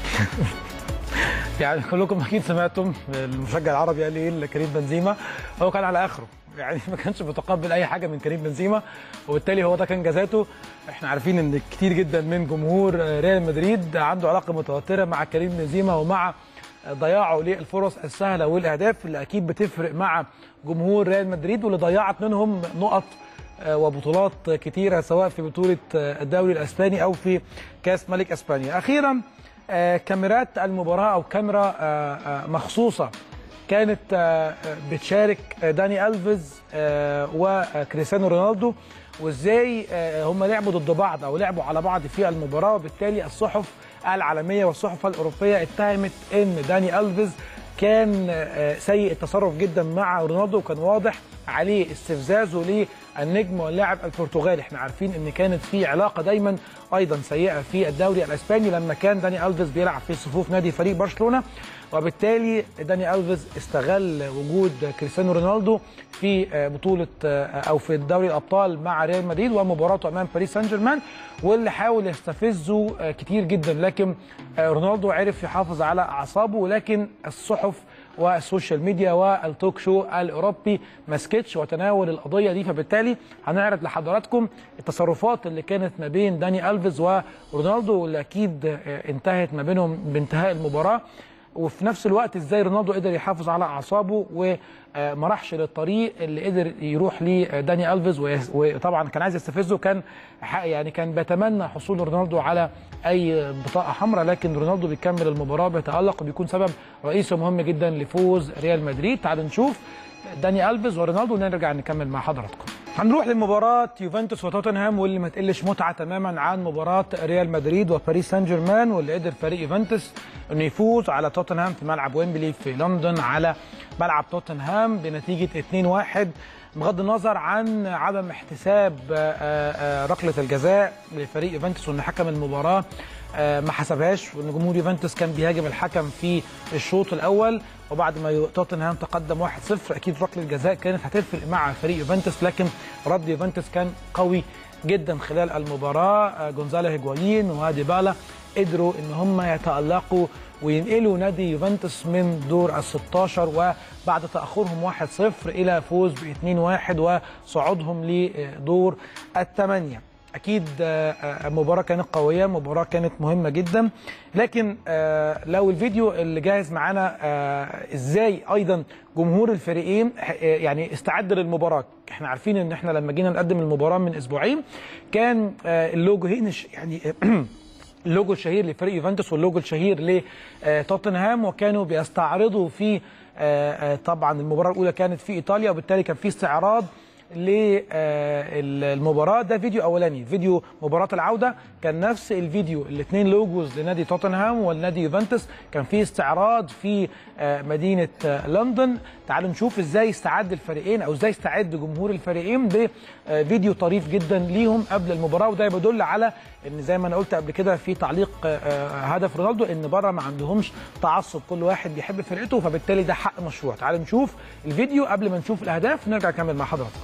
يعني كلكم اكيد سمعتم المشجع العربي قال ايه لكريم بنزيما هو كان على اخره يعني ما كانش متقبل اي حاجه من كريم بنزيما وبالتالي هو ده كان جزاته احنا عارفين ان كتير جدا من جمهور ريال مدريد عنده علاقه متوتره مع كريم بنزيما ومع ضياعه للفرص السهله والاهداف اللي اكيد بتفرق مع جمهور ريال مدريد واللي ضيعت منهم نقط آه، وبطولات كتيره سواء في بطوله آه، الدوري الاسباني او في كاس ملك اسبانيا اخيرا آه، كاميرات المباراه او كاميرا آه، آه، مخصوصه كانت آه، آه، بتشارك آه، داني الفيز آه، وكريستيانو رونالدو وازاي آه، هم لعبوا ضد بعض او لعبوا على بعض في المباراه وبالتالي الصحف العالميه والصحف الاوروبيه اتهمت ان داني الفيز كان آه، سيء التصرف جدا مع رونالدو وكان واضح عليه استفزازه للنجم واللاعب البرتغالي احنا عارفين ان كانت في علاقه دايما ايضا سيئه في الدوري الاسباني لما كان داني الفيز بيلعب في صفوف نادي فريق برشلونه وبالتالي داني الفيز استغل وجود كريستيانو رونالدو في آه، بطوله آه، او في دوري الابطال مع ريال مدريد ومباراته امام باريس سان جيرمان واللي حاول يستفزه آه، كتير جدا لكن آه، رونالدو عرف يحافظ على اعصابه ولكن الصحف والسوشيال ميديا والتوك شو الاوروبي ما سكتش وتناول القضيه دي فبالتالي هنعرض لحضراتكم التصرفات اللي كانت ما بين داني الفيز ورونالدو واللي اكيد آه، انتهت ما بينهم بانتهاء المباراه وفي نفس الوقت ازاي رونالدو قدر يحافظ على اعصابه وما راحش للطريق اللي قدر يروح ليه داني الفيز ويس- وطبعا كان عايز يستفزه كان ح- يعني كان بيتمنى حصول رونالدو على اي بطاقه حمراء لكن رونالدو بيكمل المباراه بيتالق وبيكون سبب رئيسي مهم جدا لفوز ريال مدريد تعالوا نشوف داني الفيز ورونالدو ونرجع نكمل مع حضراتكم هنروح لمباراة يوفنتوس وتوتنهام واللي ما تقلش متعة تماما عن مباراة ريال مدريد وباريس سان جيرمان واللي قدر فريق يوفنتوس انه يفوز على توتنهام في ملعب ويمبلي في لندن على ملعب توتنهام بنتيجة 2-1 بغض النظر عن عدم احتساب آه، آه، ركلة الجزاء لفريق يوفنتوس وان حكم المباراة آه، ما حسبهاش وان جمهور يوفنتوس كان بيهاجم الحكم في الشوط الاول وبعد ما يو- توتنهام تقدم 1-0 اكيد ركله الجزاء كانت هتفرق مع فريق يوفنتوس لكن رد يوفنتوس كان قوي جدا خلال المباراه آه، جونزالو هيجوايين وديبالا قدروا ان هم يتالقوا وينقلوا نادي يوفنتوس من دور ال 16 وبعد تاخرهم 1-0 الى فوز ب 2-1 وصعودهم لدور الثمانيه اكيد آه، آه، مباراه كانت قويه مباراه كانت مهمه جدا لكن آه، لو الفيديو اللي جاهز معانا آه، ازاي ايضا جمهور الفريقين آه، يعني استعد للمباراه احنا عارفين ان احنا لما جينا نقدم المباراه من اسبوعين كان آه، اللوجو هنا ش- يعني اللوجو الشهير لفريق يوفنتوس واللوجو الشهير لتوتنهام وكانوا بيستعرضوا في آه، آه، طبعا المباراه الاولى كانت في ايطاليا وبالتالي كان في استعراض للمباراه ده فيديو اولاني فيديو مباراه العوده كان نفس الفيديو الاثنين لوجوز لنادي توتنهام والنادي يوفنتوس كان في استعراض في آه، مدينه آه، لندن تعالوا نشوف ازاي استعد الفريقين او ازاي استعد جمهور الفريقين بفيديو طريف جدا ليهم قبل المباراه وده بيدل على ان زي ما انا قلت قبل كده في تعليق آه، آه، هدف رونالدو ان بره ما عندهمش تعصب كل واحد بيحب فرقته فبالتالي ده حق مشروع تعالوا نشوف الفيديو قبل ما نشوف الاهداف ونرجع نكمل مع حضراتكم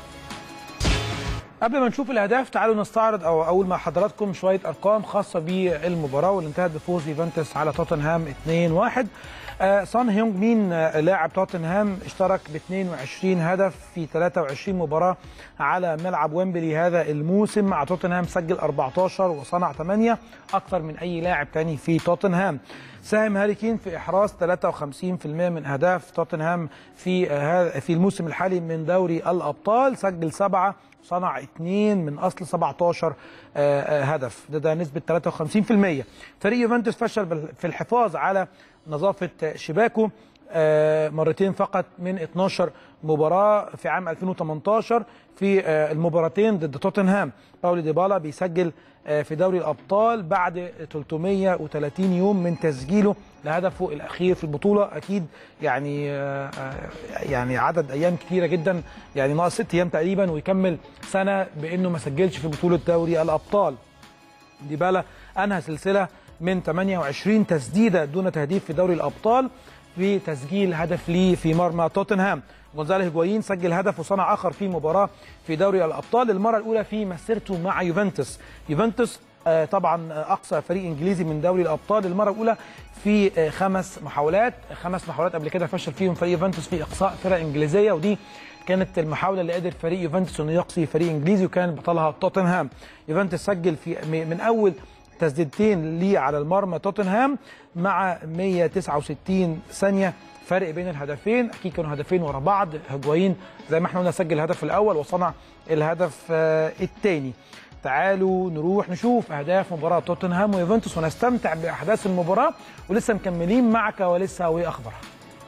قبل ما نشوف الاهداف تعالوا نستعرض او اقول مع حضراتكم شويه ارقام خاصه بالمباراه واللي انتهت بفوز يوفنتوس على توتنهام 2-1 آه سون هيونج مين آه لاعب توتنهام اشترك ب 22 هدف في 23 مباراه على ملعب ويمبلي هذا الموسم مع توتنهام سجل 14 وصنع 8 اكثر من اي لاعب تاني في توتنهام ساهم هاري كين في احراز 53% من اهداف توتنهام في آه، هذا في الموسم الحالي من دوري الابطال سجل سبعه صنع اثنين من اصل 17 آه، آه، هدف ده ده نسبه 53% فريق يوفنتوس فشل بال- في الحفاظ على نظافه شباكه آه، مرتين فقط من 12 مباراه في عام 2018 في آه، المباراتين ضد توتنهام باولي ديبالا بيسجل آه، في دوري الابطال بعد 330 يوم من تسجيله لهدفه الاخير في البطوله اكيد يعني آه، آه، يعني عدد ايام كتيره جدا يعني ناقص ست ايام تقريبا ويكمل سنه بانه ما سجلش في بطوله دوري الابطال ديبالا انهى سلسله من 28 تسديده دون تهديف في دوري الابطال بتسجيل هدف ليه في مرمى توتنهام جونزالو هيجوايين سجل هدف وصنع اخر في مباراه في دوري الابطال للمره الاولى في مسيرته مع يوفنتوس يوفنتوس آه، طبعا آه، اقصى فريق انجليزي من دوري الابطال للمره الاولى في آه، خمس محاولات خمس محاولات قبل كده فشل فيهم فريق يوفنتوس في اقصاء فرق انجليزيه ودي كانت المحاوله اللي قدر فريق يوفنتوس انه يقصي فريق انجليزي وكان بطلها توتنهام يوفنتوس سجل في من اول تسديدتين ليه على المرمى توتنهام مع 169 ثانيه فرق بين الهدفين اكيد كانوا هدفين ورا بعض هجوايين زي ما احنا قلنا سجل الهدف الاول وصنع الهدف الثاني تعالوا نروح نشوف اهداف مباراه توتنهام ويوفنتوس ونستمتع باحداث المباراه ولسه مكملين مع كواليسها واخبارها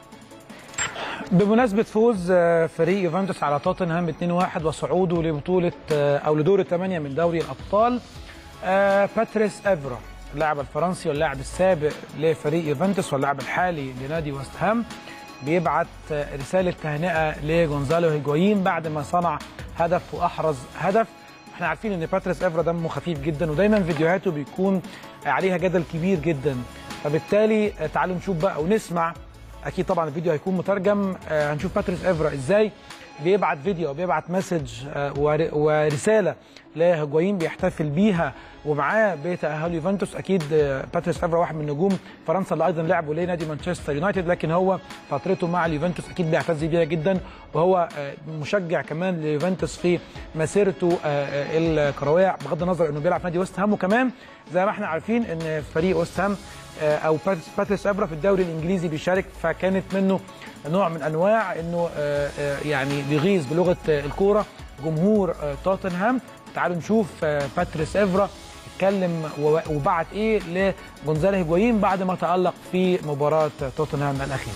بمناسبة فوز آه، فريق يوفنتوس على توتنهام 2-1 وصعوده لبطولة آه، أو لدور الثمانية من دوري الأبطال آه، باتريس إفرا اللاعب الفرنسي واللاعب السابق لفريق يوفنتوس واللاعب الحالي لنادي وست هام بيبعت آه، رسالة تهنئة لجونزالو هيجوايين بعد ما صنع هدف وأحرز هدف احنا عارفين ان باتريس افرا دمه خفيف جدا ودايما فيديوهاته بيكون عليها جدل كبير جدا فبالتالي آه، تعالوا نشوف بقى ونسمع اكيد طبعا الفيديو هيكون مترجم آه، هنشوف باتريس افرا ازاي بيبعت فيديو او بيبعت مسج آه، ور- ورساله لهجوايين بيحتفل بيها ومعاه بتاهل يوفنتوس اكيد آه، باتريس افرا واحد من نجوم فرنسا اللي ايضا لعبوا لنادي مانشستر يونايتد لكن هو فترته مع اليوفنتوس اكيد بيعتز بيها جدا وهو آه، مشجع كمان ليوفنتوس في مسيرته آه، آه، الكرويه بغض النظر انه بيلعب في نادي ويست هام وكمان زي ما احنا عارفين ان فريق ويست هام آه، او باتريس- باتريس افرا في الدوري الانجليزي بيشارك فكانت منه نوع من انواع انه آه، آه، يعني بيغيظ بلغه آه، الكوره جمهور آه، توتنهام تعالوا نشوف آه، باتريس افرا اتكلم و- وبعت ايه لجونزالو هيجوايين بعد ما تالق في مباراه توتنهام الاخيره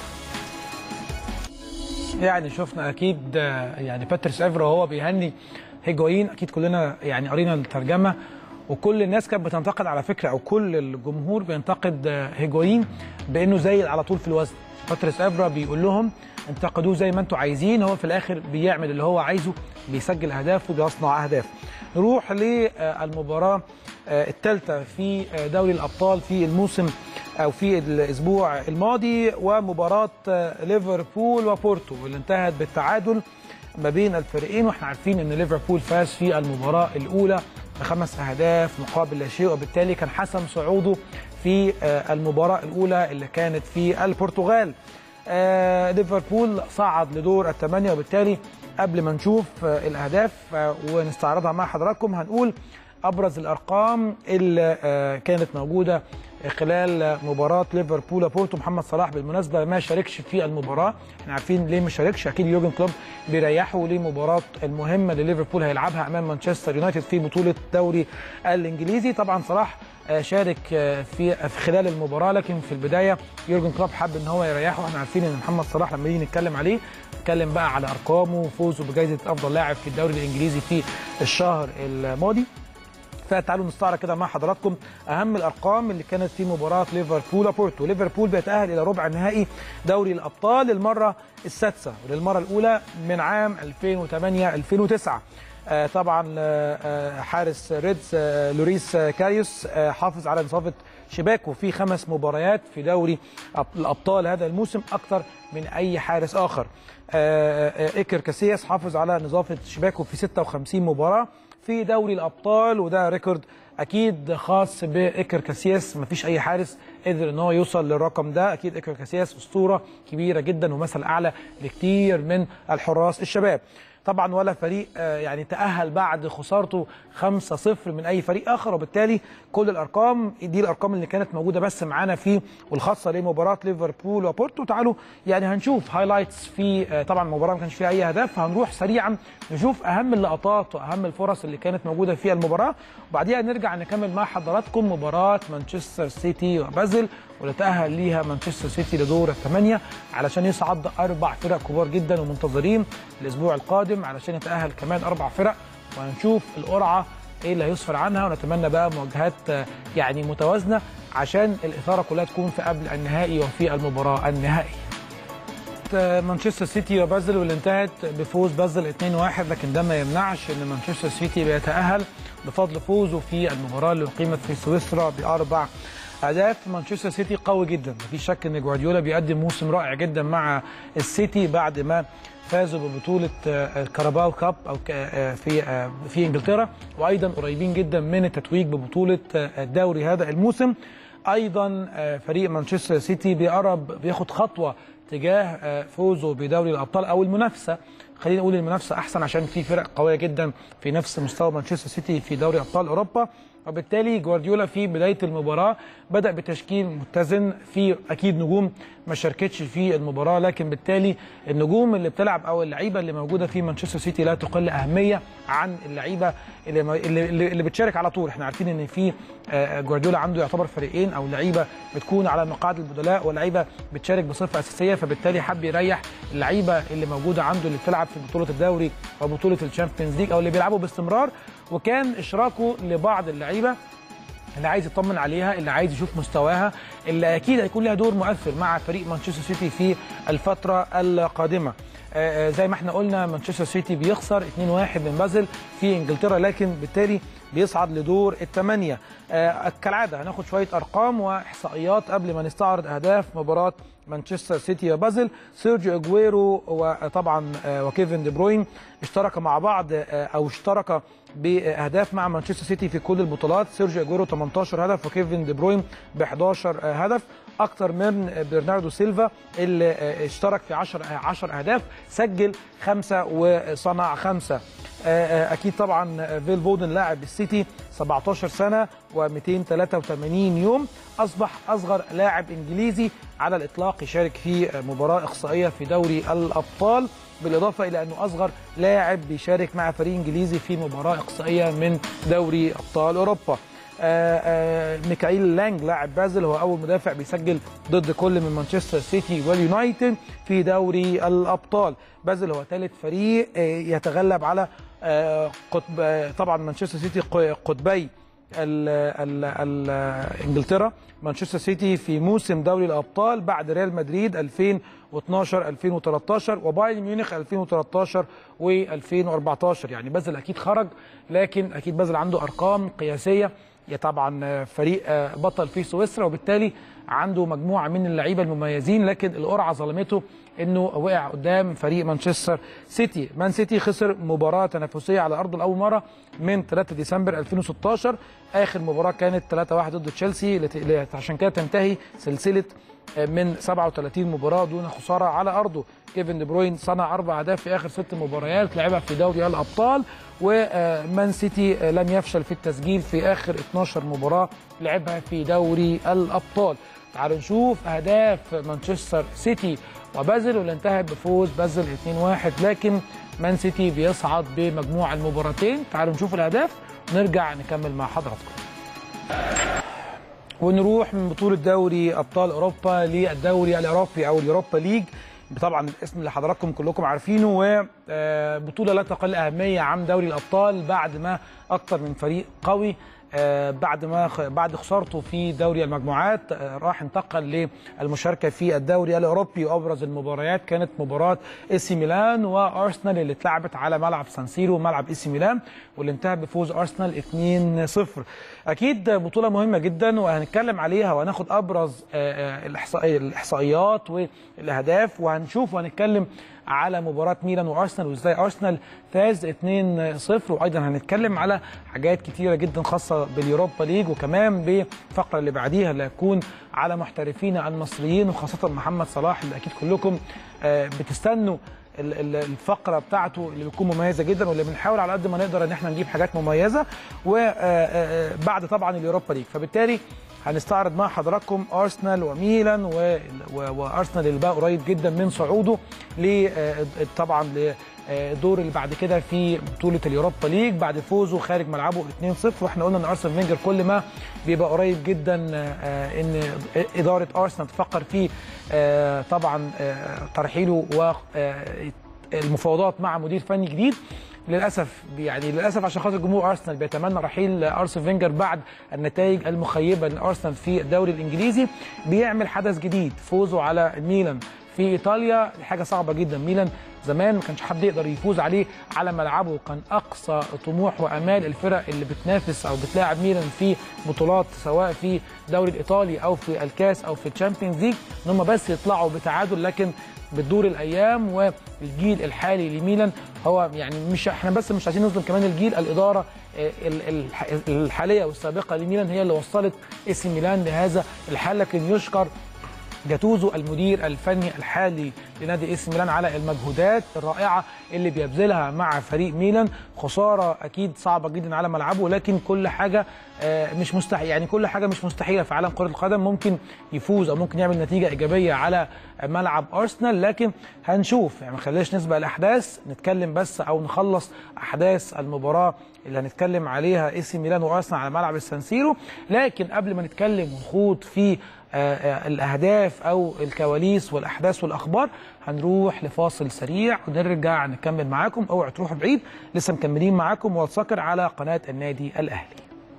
يعني شفنا اكيد آه، يعني باتريس افرا وهو بيهني هيجوايين اكيد كلنا يعني قرينا الترجمه وكل الناس كانت بتنتقد على فكره او كل الجمهور بينتقد آه، هيجوايين بانه زايد على طول في الوزن باتريس افرا بيقول لهم انتقدوه زي ما انتم عايزين هو في الاخر بيعمل اللي هو عايزه بيسجل اهداف وبيصنع اهداف نروح للمباراه الثالثه في آه، دوري الابطال في الموسم او في الاسبوع الماضي ومباراه آه، ليفربول وبورتو واللي انتهت بالتعادل ما بين الفريقين واحنا عارفين ان ليفربول فاز في المباراه الاولى بخمس اهداف مقابل لا شيء وبالتالي كان حسم صعوده في آه، المباراه الاولى اللي كانت في البرتغال آه، ليفربول صعد لدور الثمانيه وبالتالي قبل ما نشوف آه، الاهداف آه، ونستعرضها مع حضراتكم هنقول ابرز الارقام اللي آه، كانت موجوده خلال مباراه ليفربول بورتو محمد صلاح بالمناسبه ما شاركش في المباراه احنا عارفين ليه ما شاركش اكيد يورجن كلوب بيريحه لمباراه المهمه اللي ليفربول هيلعبها امام مانشستر يونايتد في بطوله الدوري الانجليزي طبعا صلاح آه، شارك آه، في في خلال المباراه لكن في البدايه يورجن كلوب حب ان هو يريحه احنا عارفين ان محمد صلاح لما نيجي نتكلم عليه نتكلم بقى على ارقامه وفوزه بجائزه افضل لاعب في الدوري الانجليزي في الشهر الماضي فتعالوا نستعرض كده مع حضراتكم اهم الارقام اللي كانت في مباراه ليفربول بورتو ليفربول بيتاهل الى ربع النهائي دوري الابطال للمره السادسه وللمره الاولى من عام 2008 2009 آه طبعا آه آه، حارس ريدز آه لوريس آه كاريوس آه حافظ على نصافه شباكه في خمس مباريات في دوري أب- الابطال هذا الموسم اكثر من اي حارس اخر آه، آه، ايكر كاسياس حافظ على نظافه شباكه في 56 مباراه في دوري الابطال وده ريكورد اكيد خاص بايكر كاسياس مفيش اي حارس قدر ان هو يوصل للرقم ده اكيد ايكر كاسياس اسطوره كبيره جدا ومثل اعلى لكتير من الحراس الشباب طبعا ولا فريق آه، يعني تاهل بعد خسارته 5-0 من اي فريق اخر وبالتالي كل الارقام دي الارقام اللي كانت موجوده بس معانا في والخاصه لمباراه ليفربول وبورتو تعالوا يعني هنشوف هايلايتس في آه، طبعا المباراه ما كانش فيها اي اهداف فهنروح سريعا نشوف اهم اللقطات واهم الفرص اللي كانت موجوده في المباراه وبعديها نرجع نكمل مع حضراتكم مباراه مانشستر سيتي وبازل واللي تاهل ليها مانشستر سيتي لدور الثمانيه علشان يصعد اربع فرق كبار جدا ومنتظرين الاسبوع القادم علشان يتاهل كمان اربع فرق وهنشوف القرعه ايه اللي هيصفر عنها ونتمنى بقى مواجهات آه، يعني متوازنه عشان الاثاره كلها تكون في قبل النهائي وفي المباراه النهائيه. آه، مانشستر سيتي وبازل واللي انتهت بفوز بازل 2-1 لكن ده ما يمنعش ان مانشستر سيتي بيتاهل بفضل فوزه في المباراه اللي اقيمت في سويسرا باربع اهداف مانشستر سيتي قوي جدا مفيش شك ان جوارديولا بيقدم موسم رائع جدا مع السيتي بعد ما فازوا ببطوله آه، الكاراباو كاب او ك- آه، في آه، في انجلترا وايضا قريبين جدا من التتويج ببطوله آه، الدوري هذا الموسم ايضا آه، فريق مانشستر سيتي بيقرب بياخد خطوه تجاه آه، فوزه بدوري الابطال او المنافسه خلينا نقول المنافسه احسن عشان في فرق قويه جدا في نفس مستوى مانشستر سيتي في دوري ابطال اوروبا وبالتالي جوارديولا في بدايه المباراه بدا بتشكيل متزن في اكيد نجوم ما شاركتش في المباراه لكن بالتالي النجوم اللي بتلعب او اللعيبه اللي موجوده في مانشستر سيتي لا تقل اهميه عن اللعيبه اللي ما- اللي, اللي اللي بتشارك على طول احنا عارفين ان في آه، جوارديولا عنده يعتبر فريقين او لعيبه بتكون على مقاعد البدلاء ولعيبه بتشارك بصفه اساسيه فبالتالي حب يريح اللعيبه اللي موجوده عنده اللي بتلعب في بطوله الدوري او بطوله الشامبيونز ليج او اللي بيلعبوا باستمرار وكان اشراكه لبعض اللعيبه اللي عايز يطمن عليها اللي عايز يشوف مستواها اللي اكيد هيكون لها دور مؤثر مع فريق مانشستر سيتي في الفتره القادمه آه، آه، زي ما احنا قلنا مانشستر سيتي بيخسر 2-1 من بازل في انجلترا لكن بالتالي بيصعد لدور الثمانيه آه، كالعاده هناخد شويه ارقام واحصائيات قبل ما نستعرض اهداف مباراه مانشستر سيتي وبازل سيرجيو اجويرو وطبعا آه، وكيفن دي بروين اشترك مع بعض آه، او اشترك باهداف مع مانشستر سيتي في كل البطولات سيرجيو اجويرو 18 هدف وكيفن دي بروين ب 11 هدف اكتر من برناردو سيلفا اللي آه، اشترك في 10 10 اهداف سجل خمسه وصنع خمسه آه، آه، اكيد طبعا آه، فيل فودن لاعب السيتي 17 سنه و283 يوم اصبح اصغر لاعب انجليزي على الاطلاق يشارك في آه، مباراه اقصائيه في دوري الابطال بالاضافه الى انه اصغر لاعب بيشارك مع فريق انجليزي في مباراه اقصائيه من دوري ابطال اوروبا آه، آه، ميكائيل لانج لاعب بازل هو اول مدافع بيسجل ضد كل من مانشستر سيتي واليونايتد في دوري الابطال بازل هو ثالث فريق آه، يتغلب على آه، قطب آه، طبعا مانشستر سيتي ق- قطبي ال ال ال انجلترا مانشستر سيتي في موسم دوري الابطال بعد ريال مدريد 2012 2013 وبايرن ميونخ 2013 و2014 يعني بازل اكيد خرج لكن اكيد بازل عنده ارقام قياسيه يا طبعا فريق بطل في سويسرا وبالتالي عنده مجموعه من اللعيبه المميزين لكن القرعه ظلمته انه وقع قدام فريق مانشستر سيتي مان سيتي خسر مباراه تنافسيه على ارضه لاول مره من 3 ديسمبر 2016 اخر مباراه كانت 3-1 ضد تشيلسي لت- عشان كده تنتهي سلسله من 37 مباراه دون خساره على ارضه كيفن دي بروين صنع اربع اهداف في اخر ست مباريات لعبها في دوري الابطال ومان سيتي لم يفشل في التسجيل في اخر 12 مباراه لعبها في دوري الابطال تعالوا نشوف اهداف مانشستر سيتي وبازل واللي انتهت بفوز بازل 2-1 لكن مان سيتي بيصعد بمجموع المباراتين تعالوا نشوف الاهداف ونرجع نكمل مع حضراتكم ونروح من بطولة دوري أبطال أوروبا للدوري الأوروبي أو اليوروبا ليج طبعا الاسم اللي حضراتكم كلكم عارفينه وبطولة لا تقل أهمية عن دوري الأبطال بعد ما أكتر من فريق قوي آه، بعد ما خ- بعد خسارته في دوري المجموعات آه، راح انتقل للمشاركه في الدوري الاوروبي وابرز المباريات كانت مباراه اي سي ميلان وارسنال اللي اتلعبت على ملعب سانسيرو ملعب اي سي ميلان واللي انتهى بفوز ارسنال 2-0 اكيد بطوله مهمه جدا وهنتكلم عليها وهناخد ابرز آه، آه، الإحصاء- الاحصائيات والاهداف وهنشوف وهنتكلم على مباراه ميلان وارسنال وازاي ارسنال فاز 2-0 وايضا هنتكلم على حاجات كتيره جدا خاصه باليوروبا ليج وكمان بالفقره اللي بعديها اللي هتكون على محترفينا المصريين وخاصه محمد صلاح اللي اكيد كلكم آه، بتستنوا ال- ال- الفقره بتاعته اللي بتكون مميزه جدا واللي بنحاول على قد ما نقدر ان احنا نجيب حاجات مميزه وبعد طبعا اليوروبا ليج فبالتالي هنستعرض مع حضراتكم ارسنال وميلان و- و- وارسنال اللي بقى قريب جدا من صعوده ل آه، طبعا للدور اللي بعد كده في بطوله اليوروبا ليج بعد فوزه خارج ملعبه 2-0 واحنا قلنا ان ارسنال فينجر كل ما بيبقى قريب جدا آه، ان اداره ارسنال تفكر في آه، طبعا آه، ترحيله والمفاوضات مع مدير فني جديد للاسف يعني للاسف عشان خاطر جمهور ارسنال بيتمنى رحيل ارسن فينجر بعد النتائج المخيبه لارسنال في الدوري الانجليزي بيعمل حدث جديد فوزه على ميلان في ايطاليا دي حاجه صعبه جدا ميلان زمان ما كانش حد يقدر يفوز عليه على ملعبه كان اقصى طموح وامال الفرق اللي بتنافس او بتلاعب ميلان في بطولات سواء في الدوري الايطالي او في الكاس او في الشامبيونز ليج ان هم بس يطلعوا بتعادل لكن بتدور الايام والجيل الحالي لميلان هو يعني مش احنا بس مش عايزين نظلم كمان الجيل الاداره آه، ال- الح- الحاليه والسابقه لميلان هي اللي وصلت اي سي ميلان لهذا الحال لكن يشكر جاتوزو المدير الفني الحالي لنادي اي سي ميلان على المجهودات الرائعه اللي بيبذلها مع فريق ميلان خساره اكيد صعبه جدا على ملعبه لكن كل حاجه آه، مش مستحيل يعني كل حاجه مش مستحيله في عالم كره القدم ممكن يفوز او ممكن يعمل نتيجه ايجابيه على ملعب ارسنال لكن هنشوف يعني ما خليناش نسبق الاحداث نتكلم بس او نخلص احداث المباراه اللي هنتكلم عليها اي سي ميلان وارسنال على ملعب السانسيرو لكن قبل ما نتكلم ونخوض في آه، آه، الاهداف او الكواليس والاحداث والاخبار هنروح لفاصل سريع ونرجع نكمل معاكم اوعوا تروحوا بعيد لسه مكملين معاكم واتسكر على قناه النادي الاهلي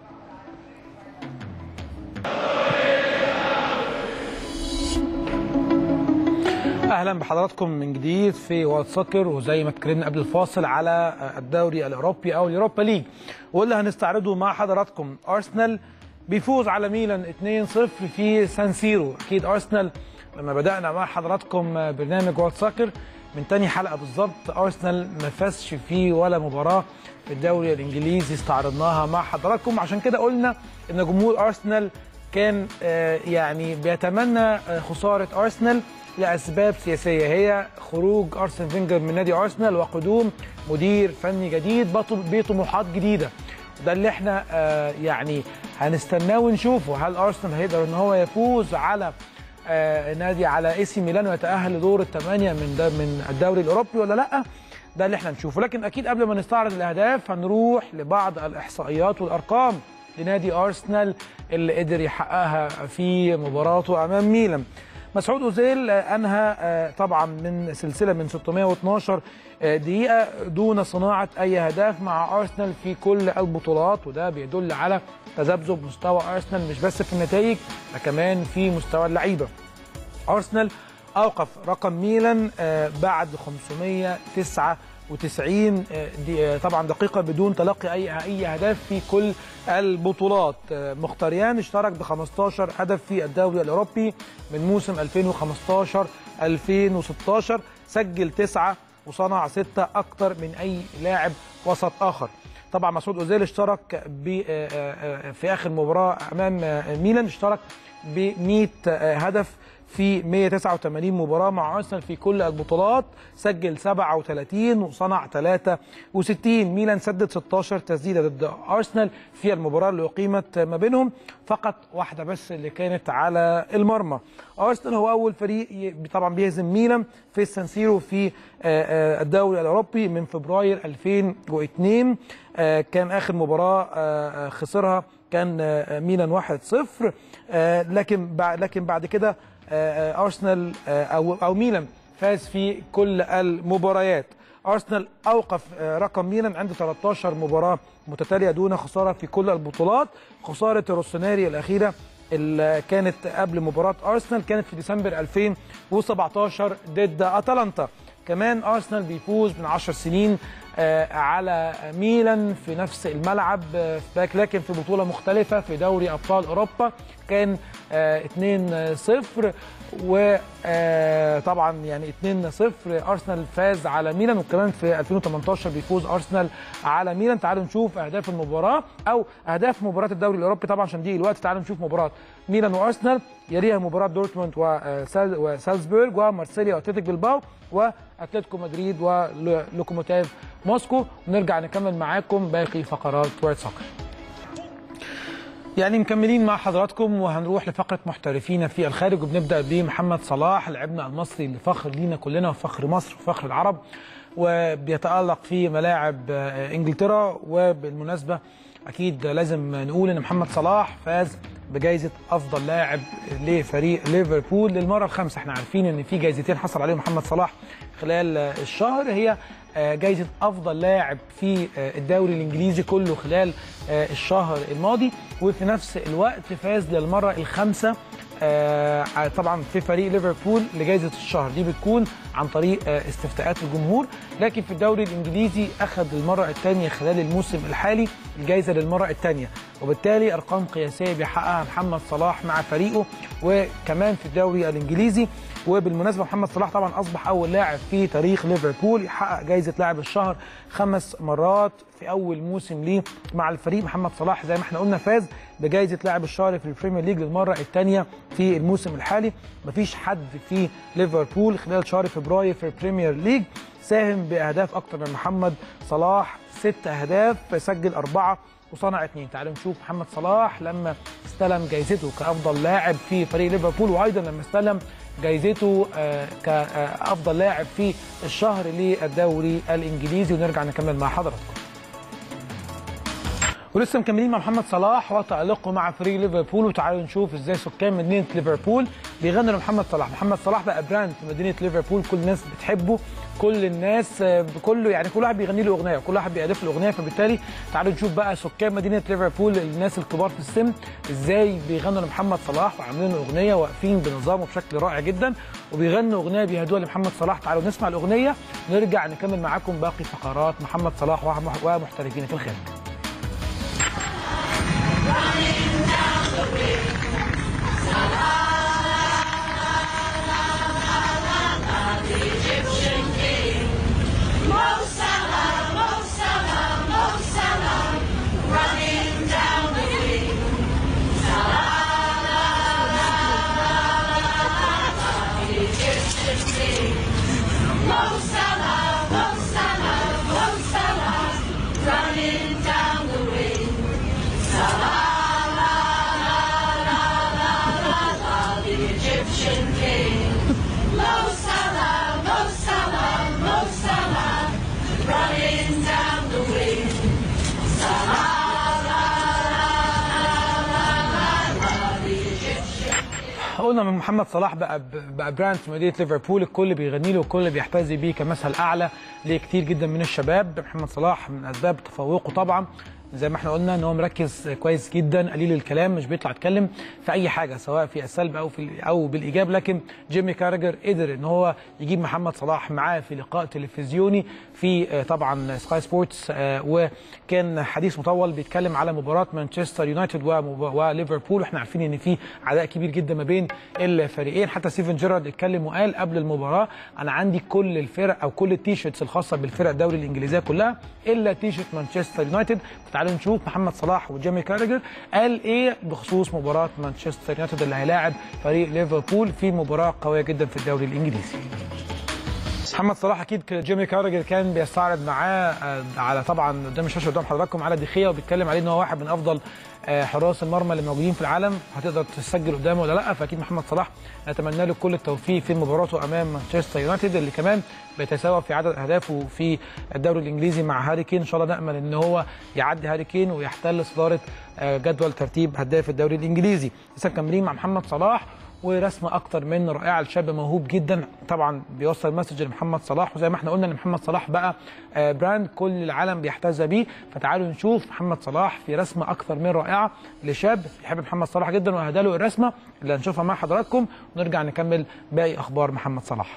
اهلا بحضراتكم من جديد في واتس سكر وزي ما اتكلمنا قبل الفاصل على الدوري الاوروبي او اليوروبا ليج واللي هنستعرضه مع حضراتكم ارسنال بيفوز على ميلان 2-0 في سان سيرو اكيد ارسنال لما بدانا مع حضراتكم برنامج واتس سكر من تاني حلقه بالظبط ارسنال ما فازش فيه ولا مباراه في الدوري الانجليزي استعرضناها مع حضراتكم عشان كده قلنا ان جمهور ارسنال كان آه، يعني بيتمنى آه، خساره ارسنال لاسباب سياسيه هي خروج ارسن فينجر من نادي ارسنال وقدوم مدير فني جديد بطل- بطموحات جديده ده اللي احنا آه، يعني هنستناه ونشوفه هل ارسنال هيقدر ان هو يفوز على آه، نادي على اي سي ميلان ويتاهل لدور الثمانيه من ده من الدوري الاوروبي ولا لا ده اللي احنا نشوفه لكن اكيد قبل ما نستعرض الاهداف هنروح لبعض الاحصائيات والارقام لنادي ارسنال اللي قدر يحققها في مباراته امام ميلان مسعود اوزيل آه، انهى آه، طبعا من سلسله من 612 آه، دقيقه دون صناعه اي اهداف مع ارسنال في كل البطولات وده بيدل على تذبذب مستوى ارسنال مش بس في النتائج ده كمان في مستوى اللعيبه ارسنال اوقف رقم ميلان آه، بعد 94 دي طبعا دقيقه بدون تلقي اي اي اهداف في كل البطولات مختاريان اشترك ب 15 هدف في الدوري الاوروبي من موسم 2015 2016 سجل تسعه وصنع سته اكثر من اي لاعب وسط اخر طبعا مسعود اوزيل اشترك في اخر مباراه امام ميلان اشترك ب 100 هدف في 189 مباراه مع ارسنال في كل البطولات سجل 37 وصنع 63 ميلان سدد 16 تسديده ضد ارسنال في المباراه اللي اقيمت ما بينهم فقط واحده بس اللي كانت على المرمى ارسنال هو اول فريق طبعا بيهزم ميلان في السانسيرو في الدوري الاوروبي من فبراير 2002 كان اخر مباراه خسرها كان ميلان 1-0 لكن لكن بعد كده ارسنال او او ميلان فاز في كل المباريات ارسنال اوقف رقم ميلان عند 13 مباراه متتاليه دون خساره في كل البطولات خساره روسوناري الاخيره اللي كانت قبل مباراه ارسنال كانت في ديسمبر 2017 ضد اتلانتا كمان ارسنال بيفوز من 10 سنين على ميلان في نفس الملعب لكن في بطوله مختلفه في دوري ابطال اوروبا كان 2-0 وطبعا يعني 2-0 ارسنال فاز على ميلان وكمان في 2018 بيفوز ارسنال على ميلان تعالوا نشوف اهداف المباراه او اهداف مباراه الدوري الاوروبي طبعا عشان دي الوقت تعالوا نشوف مباراه ميلان وارسنال يليها مباراه دورتموند وسالزبورج ومارسيليا واتلتيك بلباو واتلتيكو مدريد ولوكوموتيف موسكو ونرجع نكمل معاكم باقي فقرات وورد سوكر يعني مكملين مع حضراتكم وهنروح لفقره محترفين في الخارج وبنبدا بمحمد صلاح لاعبنا المصري اللي فخر لينا كلنا وفخر مصر وفخر العرب وبيتالق في ملاعب انجلترا وبالمناسبه اكيد لازم نقول ان محمد صلاح فاز بجائزه افضل لاعب لفريق ليفربول للمره الخامسه احنا عارفين ان في جائزتين حصل عليهم محمد صلاح خلال الشهر هي جائزه افضل لاعب في الدوري الانجليزي كله خلال الشهر الماضي وفي نفس الوقت فاز للمره الخامسه طبعا في فريق ليفربول لجائزه الشهر دي بتكون عن طريق استفتاءات الجمهور لكن في الدوري الانجليزي اخذ المره الثانيه خلال الموسم الحالي الجائزه للمره الثانيه وبالتالي ارقام قياسيه بيحققها محمد صلاح مع فريقه وكمان في الدوري الانجليزي وبالمناسبه محمد صلاح طبعا اصبح اول لاعب في تاريخ ليفربول يحقق جائزه لاعب الشهر خمس مرات في اول موسم ليه مع الفريق محمد صلاح زي ما احنا قلنا فاز بجائزه لاعب الشهر في البريمير ليج للمره الثانيه في الموسم الحالي مفيش حد في ليفربول خلال شهر فبراير في البريمير ليج ساهم باهداف اكتر من محمد صلاح ست اهداف سجل اربعه وصنع اثنين تعالوا نشوف محمد صلاح لما استلم جائزته كافضل لاعب في فريق ليفربول وايضا لما استلم جائزته كافضل لاعب في الشهر للدوري الانجليزي ونرجع نكمل مع حضراتكم ولسه مكملين مع محمد صلاح وتألقه مع فريق ليفربول وتعالوا نشوف ازاي سكان مدينه ليفربول بيغنوا لمحمد صلاح، محمد صلاح بقى براند في مدينه ليفربول كل الناس بتحبه، كل الناس كله يعني كل واحد بيغني له اغنيه وكل واحد بيألف له اغنيه فبالتالي تعالوا نشوف بقى سكان مدينه ليفربول الناس الكبار في السن ازاي بيغنوا لمحمد صلاح وعاملين له اغنيه واقفين بنظامه بشكل رائع جدا وبيغنوا اغنيه بيهدوها لمحمد صلاح تعالوا نسمع الاغنيه ونرجع نكمل معاكم باقي فقرات محمد صلاح ومحترفين في الخارج. Running down the wind, the Egyptian king. Mo Salah, Mo Salah, Mo Salah, running down the wind. Salah, the Egyptian king. Mo Salah, Mo Salah, Mo Salah, running down the wind. the Egyptian king. Mo Salah, Mo Salah, Mo Salah, running down the wing. قلنا من محمد صلاح بقى بقى براند في مدينه ليفربول الكل بيغني له والكل بيحتذي بيه كمثل اعلى لكتير جدا من الشباب محمد صلاح من اسباب تفوقه طبعا زي ما احنا قلنا ان هو مركز كويس جدا قليل الكلام مش بيطلع يتكلم في اي حاجه سواء في السلب او في او بالايجاب لكن جيمي كارجر قدر ان هو يجيب محمد صلاح معاه في لقاء تلفزيوني في آه، طبعا سكاي سبورتس آه، وكان حديث مطول بيتكلم على مباراه مانشستر يونايتد ومب- وليفربول واحنا عارفين ان في عداء كبير جدا ما بين الفريقين حتى ستيفن جيرارد اتكلم وقال قبل المباراه انا عندي كل الفرق او كل التيشيرتس الخاصه بالفرق الدوري الانجليزيه كلها الا تيشيرت مانشستر يونايتد تعالوا نشوف محمد صلاح وجيمي كارجر قال ايه بخصوص مباراه مانشستر يونايتد اللي هيلاعب فريق ليفربول في مباراه قويه جدا في الدوري الانجليزي محمد صلاح اكيد ك- جيمي كارجر كان بيستعرض معاه آه، على طبعا قدام الشاشه قدام حضراتكم على دخيه وبيتكلم عليه ان هو واحد من افضل آه، حراس المرمى اللي موجودين في العالم هتقدر تسجل قدامه ولا لا فاكيد محمد صلاح نتمنى له كل التوفيق في مباراته امام مانشستر يونايتد اللي كمان بيتساوى في عدد اهدافه في الدوري الانجليزي مع هاري كين ان شاء الله نامل ان هو يعدي هاري كين ويحتل صداره آه، جدول ترتيب هداف الدوري الانجليزي لسه مكملين مع محمد صلاح ورسمه اكتر من رائعه لشاب موهوب جدا طبعا بيوصل مسج لمحمد صلاح وزي ما احنا قلنا ان محمد صلاح بقى آه، براند كل العالم بيحتذى بيه فتعالوا نشوف محمد صلاح في رسمه اكتر من رائعه لشاب بيحب محمد صلاح جدا وهدى له الرسمه اللي هنشوفها مع حضراتكم ونرجع نكمل باقي اخبار محمد صلاح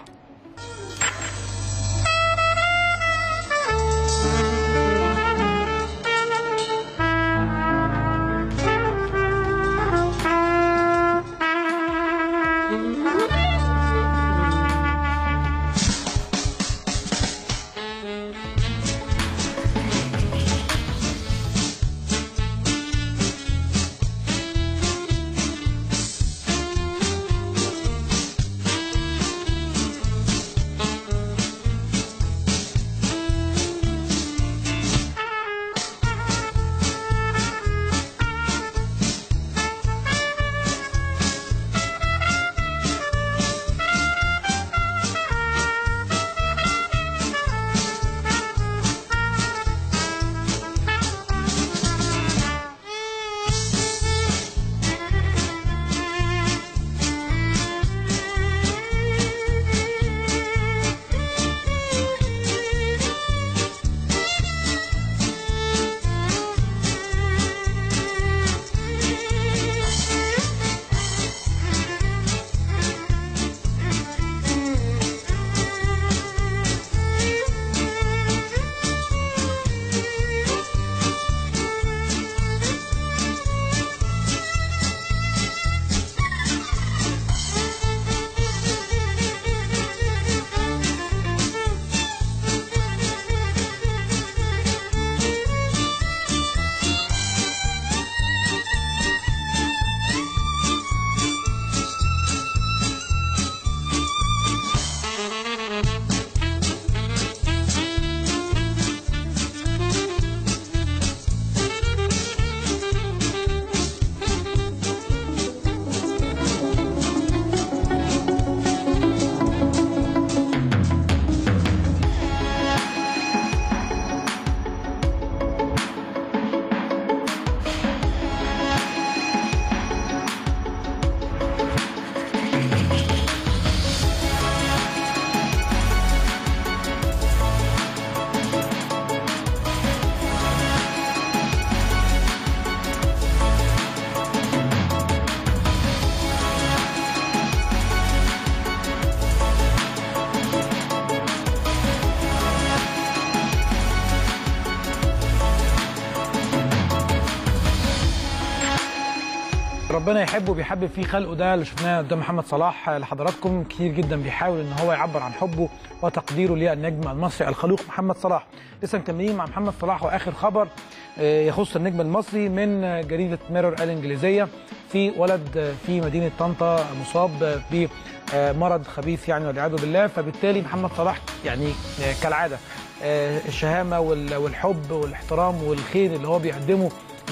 ربنا يحبه وبيحبب فيه خلقه ده اللي شفناه قدام محمد صلاح لحضراتكم كتير جدا بيحاول ان هو يعبر عن حبه وتقديره للنجم المصري الخلوق محمد صلاح لسه مكملين مع محمد صلاح واخر خبر آه، يخص النجم المصري من آه، جريده ميرور الانجليزيه في ولد آه، في مدينه طنطا مصاب بمرض خبيث يعني والعياذ بالله فبالتالي محمد صلاح يعني آه، كالعاده آه، الشهامه وال- والحب والاحترام والخير اللي هو بيقدمه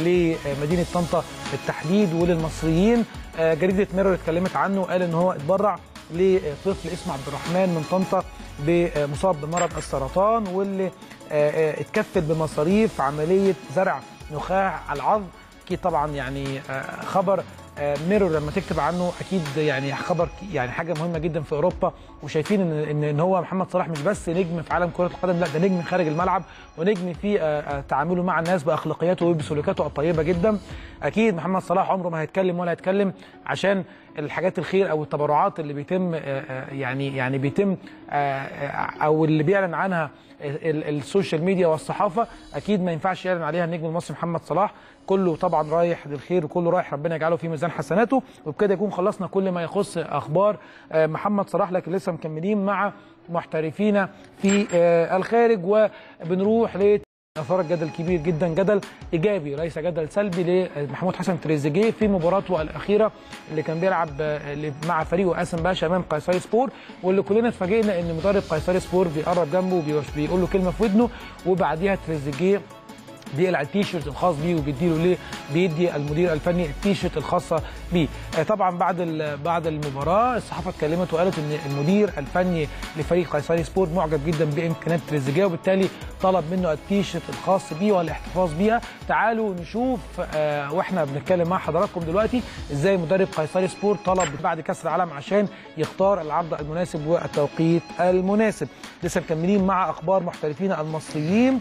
لمدينه طنطا بالتحديد وللمصريين آه، جريده ميرور اتكلمت عنه وقال ان هو اتبرع لطفل اسمه عبد الرحمن من طنطا مصاب بمرض السرطان واللي آه، آه، اتكفل بمصاريف عمليه زرع نخاع على العظم اكيد طبعا يعني آه، خبر آه، ميرور لما تكتب عنه اكيد يعني خبر ك- يعني حاجه مهمه جدا في اوروبا وشايفين ان ان, إن هو محمد صلاح مش بس نجم في عالم كره القدم لا ده نجم خارج الملعب ونجم في آه، آه، تعامله مع الناس باخلاقياته وبسلوكاته الطيبه جدا اكيد محمد صلاح عمره ما هيتكلم ولا هيتكلم عشان الحاجات الخير او التبرعات اللي بيتم آه، آه، يعني يعني بيتم آه، آه، او اللي بيعلن عنها ال- ال- السوشيال ميديا والصحافه اكيد ما ينفعش يعلن عليها النجم المصري محمد صلاح كله طبعا رايح للخير وكله رايح ربنا يجعله في ميزان حسناته وبكده يكون خلصنا كل ما يخص اخبار آه، محمد صلاح لكن لسه مكملين مع محترفين في آه، الخارج وبنروح ل اثار جدل كبير جدا جدل ايجابي ليس جدل سلبي لمحمود حسن تريزيجيه في مباراته الاخيره اللي كان بيلعب آه، اللي مع فريقه قاسم باشا امام قيصري سبور واللي كلنا اتفاجئنا ان مدرب قيصري سبور بيقرب جنبه وبيقول له كلمه في ودنه وبعديها تريزيجيه بيقلع التيشيرت الخاص بيه وبيديله ليه بيدي المدير الفني التيشيرت الخاصه بيه آه، طبعا بعد ال- بعد المباراه الصحافه اتكلمت وقالت ان المدير الفني لفريق قيصري سبورت معجب جدا بامكانيات تريزيجيه وبالتالي طلب منه التيشيرت الخاص بيه والاحتفاظ بيها تعالوا نشوف آه، واحنا بنتكلم مع حضراتكم دلوقتي ازاي مدرب قيصري سبورت طلب بعد كاس العالم عشان يختار العرض المناسب والتوقيت المناسب لسه مكملين مع اخبار محترفين المصريين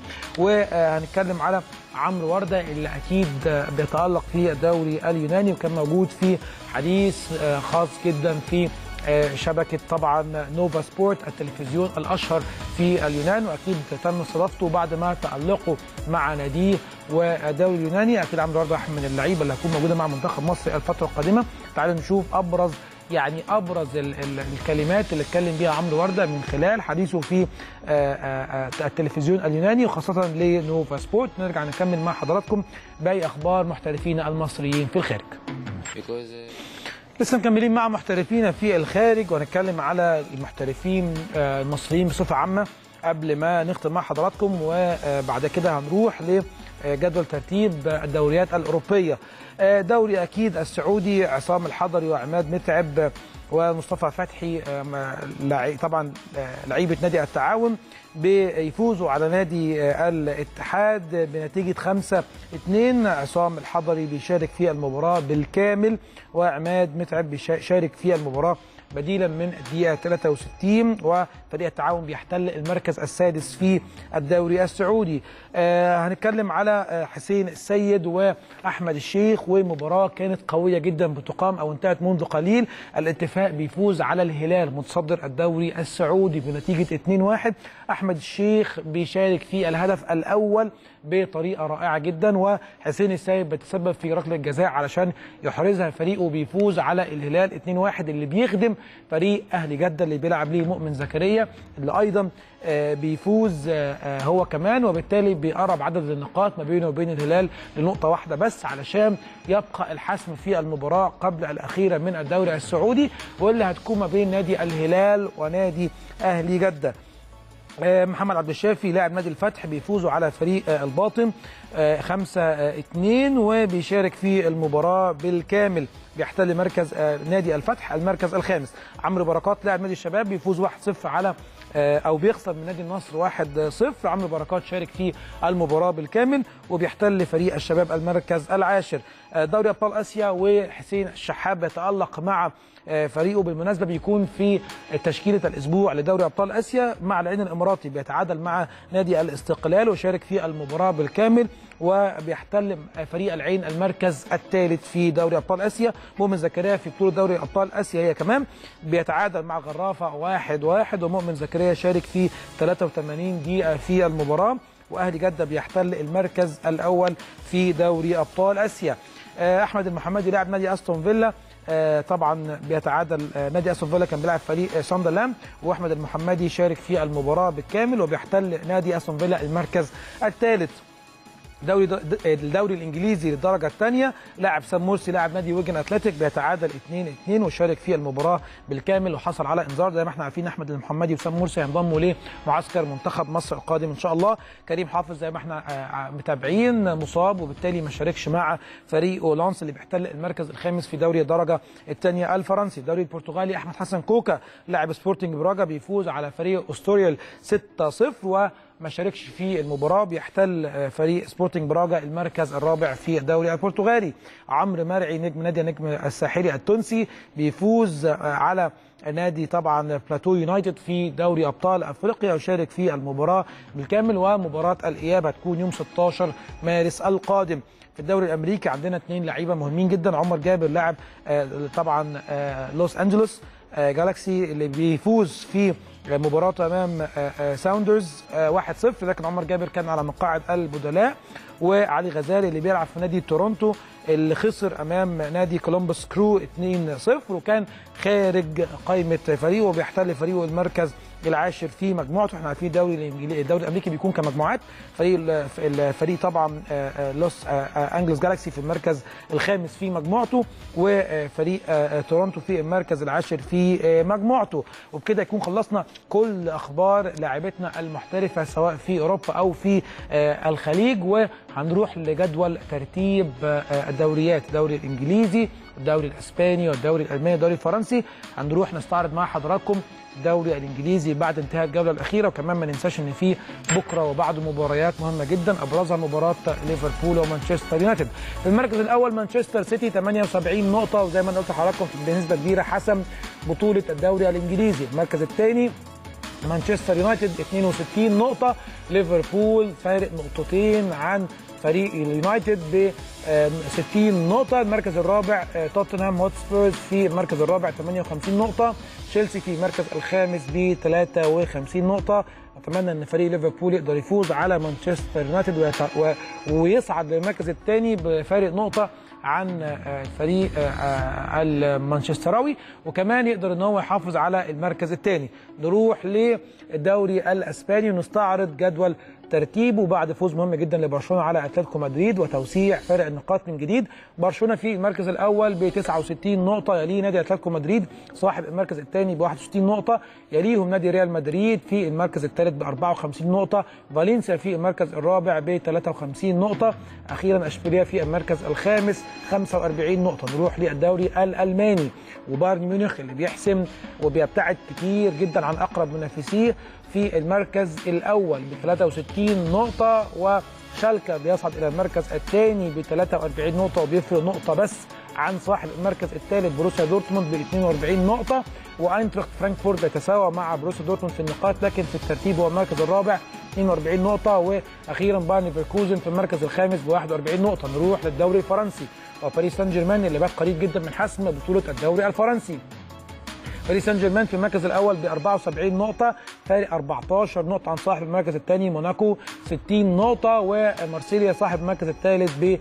وهنتكلم على عمرو ورده اللي اكيد آه، بيتالق في الدوري اليوناني وكان موجود في حديث آه، خاص جدا في آه، شبكه طبعا نوفا سبورت التلفزيون الاشهر في اليونان واكيد تم استضافته بعد ما تالقوا مع ناديه والدوري اليوناني اكيد عمرو ورده واحد من اللعيبه اللي هتكون موجوده مع منتخب مصر الفتره القادمه تعالوا نشوف ابرز يعني ابرز ال ال الكلمات اللي اتكلم بيها عمرو ورده من خلال حديثه في آه، آه، آه، التلفزيون اليوناني وخاصه لنوفا سبورت نرجع نكمل مع حضراتكم باقي اخبار محترفين المصريين في الخارج because uh, لسه مكملين مع محترفين في الخارج وهنتكلم على المحترفين آه، المصريين بصفه عامه قبل ما نختم مع حضراتكم وبعد كده هنروح لجدول ترتيب الدوريات الاوروبيه آه، دوري اكيد السعودي عصام الحضري وعماد متعب ومصطفى فتحي آه، ما- لعي- طبعا آه، لعيبه نادي التعاون بيفوزوا على نادي آه، الاتحاد بنتيجه 5 2 عصام الحضري بيشارك في المباراه بالكامل وعماد متعب بيشارك في المباراه بديلا من الدقيقه 63 وفريق التعاون بيحتل المركز السادس في الدوري السعودي آه هنتكلم على آه، حسين السيد واحمد الشيخ ومباراه كانت قويه جدا بتقام او انتهت منذ قليل الاتفاق بيفوز على الهلال متصدر الدوري السعودي بنتيجه 2-1 احمد الشيخ بيشارك في الهدف الاول بطريقه رائعه جدا وحسين السيد بيتسبب في ركله جزاء علشان يحرزها فريقه بيفوز على الهلال 2-1 اللي بيخدم فريق اهلي جده اللي بيلعب ليه مؤمن زكريا اللي ايضا آه، بيفوز آه، آه، هو كمان وبالتالي بيقرب عدد النقاط ما بينه وبين الهلال لنقطه واحده بس علشان يبقى الحسم في المباراه قبل الاخيره من الدوري السعودي واللي هتكون ما بين نادي الهلال ونادي اهلي جده آه، محمد عبد الشافي لاعب نادي الفتح بيفوزوا على فريق آه، الباطن 5 2 وبيشارك في المباراه بالكامل بيحتل مركز آه، نادي الفتح المركز الخامس عمرو بركات لاعب نادي الشباب بيفوز 1-0 على آه، او بيخسر من نادي النصر 1-0 عمرو بركات شارك في المباراه بالكامل وبيحتل فريق الشباب المركز العاشر آه، دوري ابطال اسيا وحسين الشحاب يتالق مع آه، فريقه بالمناسبه بيكون في تشكيله الاسبوع لدوري ابطال اسيا مع العين الاماراتي بيتعادل مع نادي الاستقلال وشارك في المباراه بالكامل وبيحتل فريق العين المركز الثالث في دوري ابطال اسيا مؤمن زكريا في بطوله دوري ابطال اسيا هي كمان بيتعادل مع غرافه واحد واحد ومؤمن زكريا شارك في 83 دقيقه في المباراه واهلي جده بيحتل المركز الاول في دوري ابطال اسيا آه، احمد المحمدي لاعب نادي استون فيلا آه، طبعا بيتعادل آه، نادي استون فيلا كان بيلعب فريق آه، ساندرلاند واحمد المحمدي شارك في المباراه بالكامل وبيحتل نادي استون فيلا المركز الثالث دوري الدوري الانجليزي للدرجه الثانيه لاعب سام مرسي لاعب نادي ويجن اتلتيك بيتعادل 2 2 وشارك في المباراه بالكامل وحصل على انذار زي ما احنا عارفين احمد المحمدي وسام مرسي هينضموا لمعسكر منتخب مصر القادم ان شاء الله كريم حافظ زي ما احنا آه، متابعين مصاب وبالتالي ما شاركش مع فريق لانس اللي بيحتل المركز الخامس في دوري الدرجه الثانيه الفرنسي الدوري البرتغالي احمد حسن كوكا لاعب سبورتنج براجا بيفوز على فريق استوريال 6-0 و ما شاركش في المباراه بيحتل آه، فريق سبورتنج براجا المركز الرابع في الدوري البرتغالي عمرو مرعي نجم نادي النجم الساحلي التونسي بيفوز آه، على نادي طبعا بلاتو يونايتد في دوري ابطال افريقيا وشارك في المباراه بالكامل ومباراه الاياب هتكون يوم 16 مارس القادم في الدوري الامريكي عندنا اثنين لعيبه مهمين جدا عمر جابر لاعب آه، طبعا آه، لوس انجلوس آه، جالاكسي اللي بيفوز في مباراة امام آه، آه، ساوندرز آه، 1-0 لكن عمر جابر كان على مقاعد البدلاء وعلي غزالي اللي بيلعب في نادي تورونتو اللي خسر امام نادي كولومبوس كرو 2-0 وكان خارج قائمه فريقه وبيحتل فريقه المركز العاشر في مجموعته احنا عارفين الدوري الانجليزي الدوري الامريكي بيكون كمجموعات فريق ال- الفريق طبعا آه، آه، لوس آه، آه، انجلوس جالاكسي في المركز الخامس في مجموعته وفريق آه، آه، تورونتو في المركز العاشر في آه، مجموعته وبكده يكون خلصنا كل اخبار لاعبتنا المحترفه سواء في اوروبا او في آه، الخليج وهنروح لجدول ترتيب آه، الدوريات الدوري الانجليزي الدوري الاسباني والدوري الالماني والدوري الفرنسي هنروح نستعرض مع حضراتكم الدوري الانجليزي بعد انتهاء الجوله الاخيره وكمان ما ننساش ان في بكره وبعده مباريات مهمه جدا ابرزها مباراه ليفربول ومانشستر يونايتد في المركز الاول مانشستر سيتي 78 نقطه وزي ما أنا قلت لحضراتكم بنسبه كبيره حسم بطوله الدوري الانجليزي المركز الثاني مانشستر يونايتد 62 نقطة ليفربول فارق نقطتين عن فريق اليونايتد ب آم، 60 نقطة المركز الرابع آه، توتنهام هوتسبيرز في المركز الرابع 58 نقطة تشيلسي في المركز الخامس ب 53 نقطة أتمنى أن فريق ليفربول يقدر يفوز على مانشستر يونايتد ويت- و- ويصعد للمركز الثاني بفارق نقطة عن آه، الفريق آه، آه، المانشستراوي وكمان يقدر ان هو يحافظ على المركز الثاني نروح للدوري الاسباني ونستعرض جدول ترتيبه بعد فوز مهم جدا لبرشلونه على اتلتيكو مدريد وتوسيع فرق النقاط من جديد برشلونه في المركز الاول ب 69 نقطه يليه نادي اتلتيكو مدريد صاحب المركز الثاني ب 61 نقطه يليهم نادي ريال مدريد في المركز الثالث ب 54 نقطه فالنسيا في المركز الرابع ب 53 نقطه اخيرا اشبيليه في المركز الخامس 45 نقطه نروح للدوري الالماني وبايرن ميونخ اللي بيحسم وبيبتعد كتير جدا عن اقرب منافسيه في المركز الاول ب 63 نقطه وشالكا بيصعد الى المركز الثاني ب 43 نقطه وبيفرق نقطه بس عن صاحب المركز الثالث بروسيا دورتموند ب 42 نقطه واينتراخت فرانكفورت بيتساوى مع بروسيا دورتموند في النقاط لكن في الترتيب هو المركز الرابع 42 نقطه واخيرا بايرن ليفركوزن في المركز الخامس ب 41 نقطه نروح للدوري الفرنسي وباريس سان جيرمان اللي بات قريب جدا من حسم بطوله الدوري الفرنسي باريس سان جيرمان في المركز الاول ب 74 نقطه فارق 14 نقطه عن صاحب المركز الثاني موناكو 60 نقطه ومارسيليا صاحب المركز الثالث ب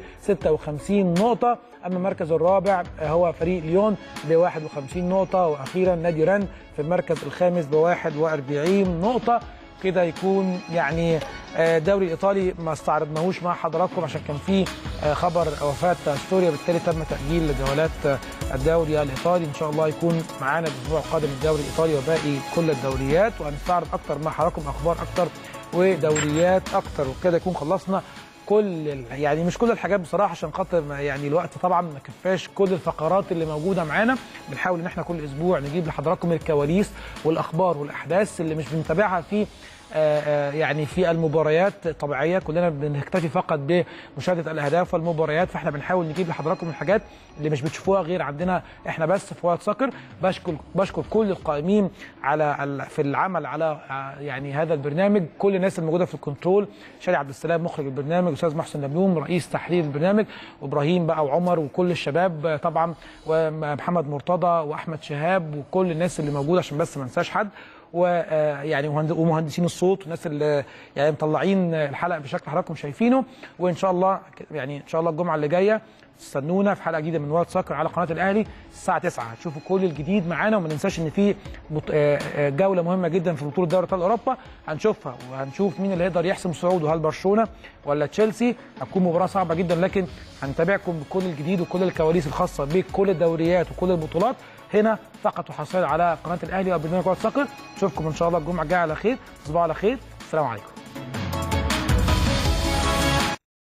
56 نقطه اما المركز الرابع هو فريق ليون ب 51 نقطه واخيرا نادي رن في المركز الخامس ب 41 نقطه كده يكون يعني آه، الدوري الايطالي ما استعرضناهوش مع حضراتكم عشان كان في آه، خبر وفاه ستوريا بالتالي تم تاجيل جولات آه، الدوري الايطالي ان شاء الله يكون معانا الاسبوع القادم الدوري الايطالي وباقي كل الدوريات وهنستعرض اكتر مع حضراتكم اخبار اكتر ودوريات اكتر وكده يكون خلصنا كل ال- يعني مش كل الحاجات بصراحه عشان خاطر ما- يعني الوقت طبعا ما كفاش كل الفقرات اللي موجوده معانا بنحاول ان احنا كل اسبوع نجيب لحضراتكم الكواليس والاخبار والاحداث اللي مش بنتابعها في آه، آه، يعني في المباريات طبيعيه كلنا بنكتفي فقط بمشاهده الاهداف والمباريات فاحنا بنحاول نجيب لحضراتكم الحاجات اللي مش بتشوفوها غير عندنا احنا بس في وقت سكر بشكر بشكر كل القائمين على ال- في العمل على آه، يعني هذا البرنامج كل الناس الموجوده في الكنترول شادي عبد السلام مخرج البرنامج استاذ محسن نبلوم رئيس تحرير البرنامج وابراهيم بقى وعمر وكل الشباب آه، طبعا ومحمد مرتضى واحمد شهاب وكل الناس اللي موجوده عشان بس ما انساش حد ويعني ومهندسين الصوت والناس اللي يعني مطلعين الحلقه بشكل حضراتكم شايفينه وان شاء الله يعني ان شاء الله الجمعه اللي جايه استنونا في حلقه جديده من وقت سكر على قناه الاهلي الساعه 9 هتشوفوا كل الجديد معانا وما ننساش ان في بط- آه، آه، جوله مهمه جدا في بطوله دوري ابطال اوروبا هنشوفها وهنشوف مين اللي هيقدر يحسم صعوده هل برشلونه ولا تشيلسي هتكون مباراه صعبه جدا لكن هنتابعكم بكل الجديد وكل الكواليس الخاصه بكل الدوريات وكل البطولات هنا فقط وحصريا على قناه الاهلي وبرنامج وقت سكر نشوفكم ان شاء الله الجمعه الجايه على خير تصبحوا على خير السلام عليكم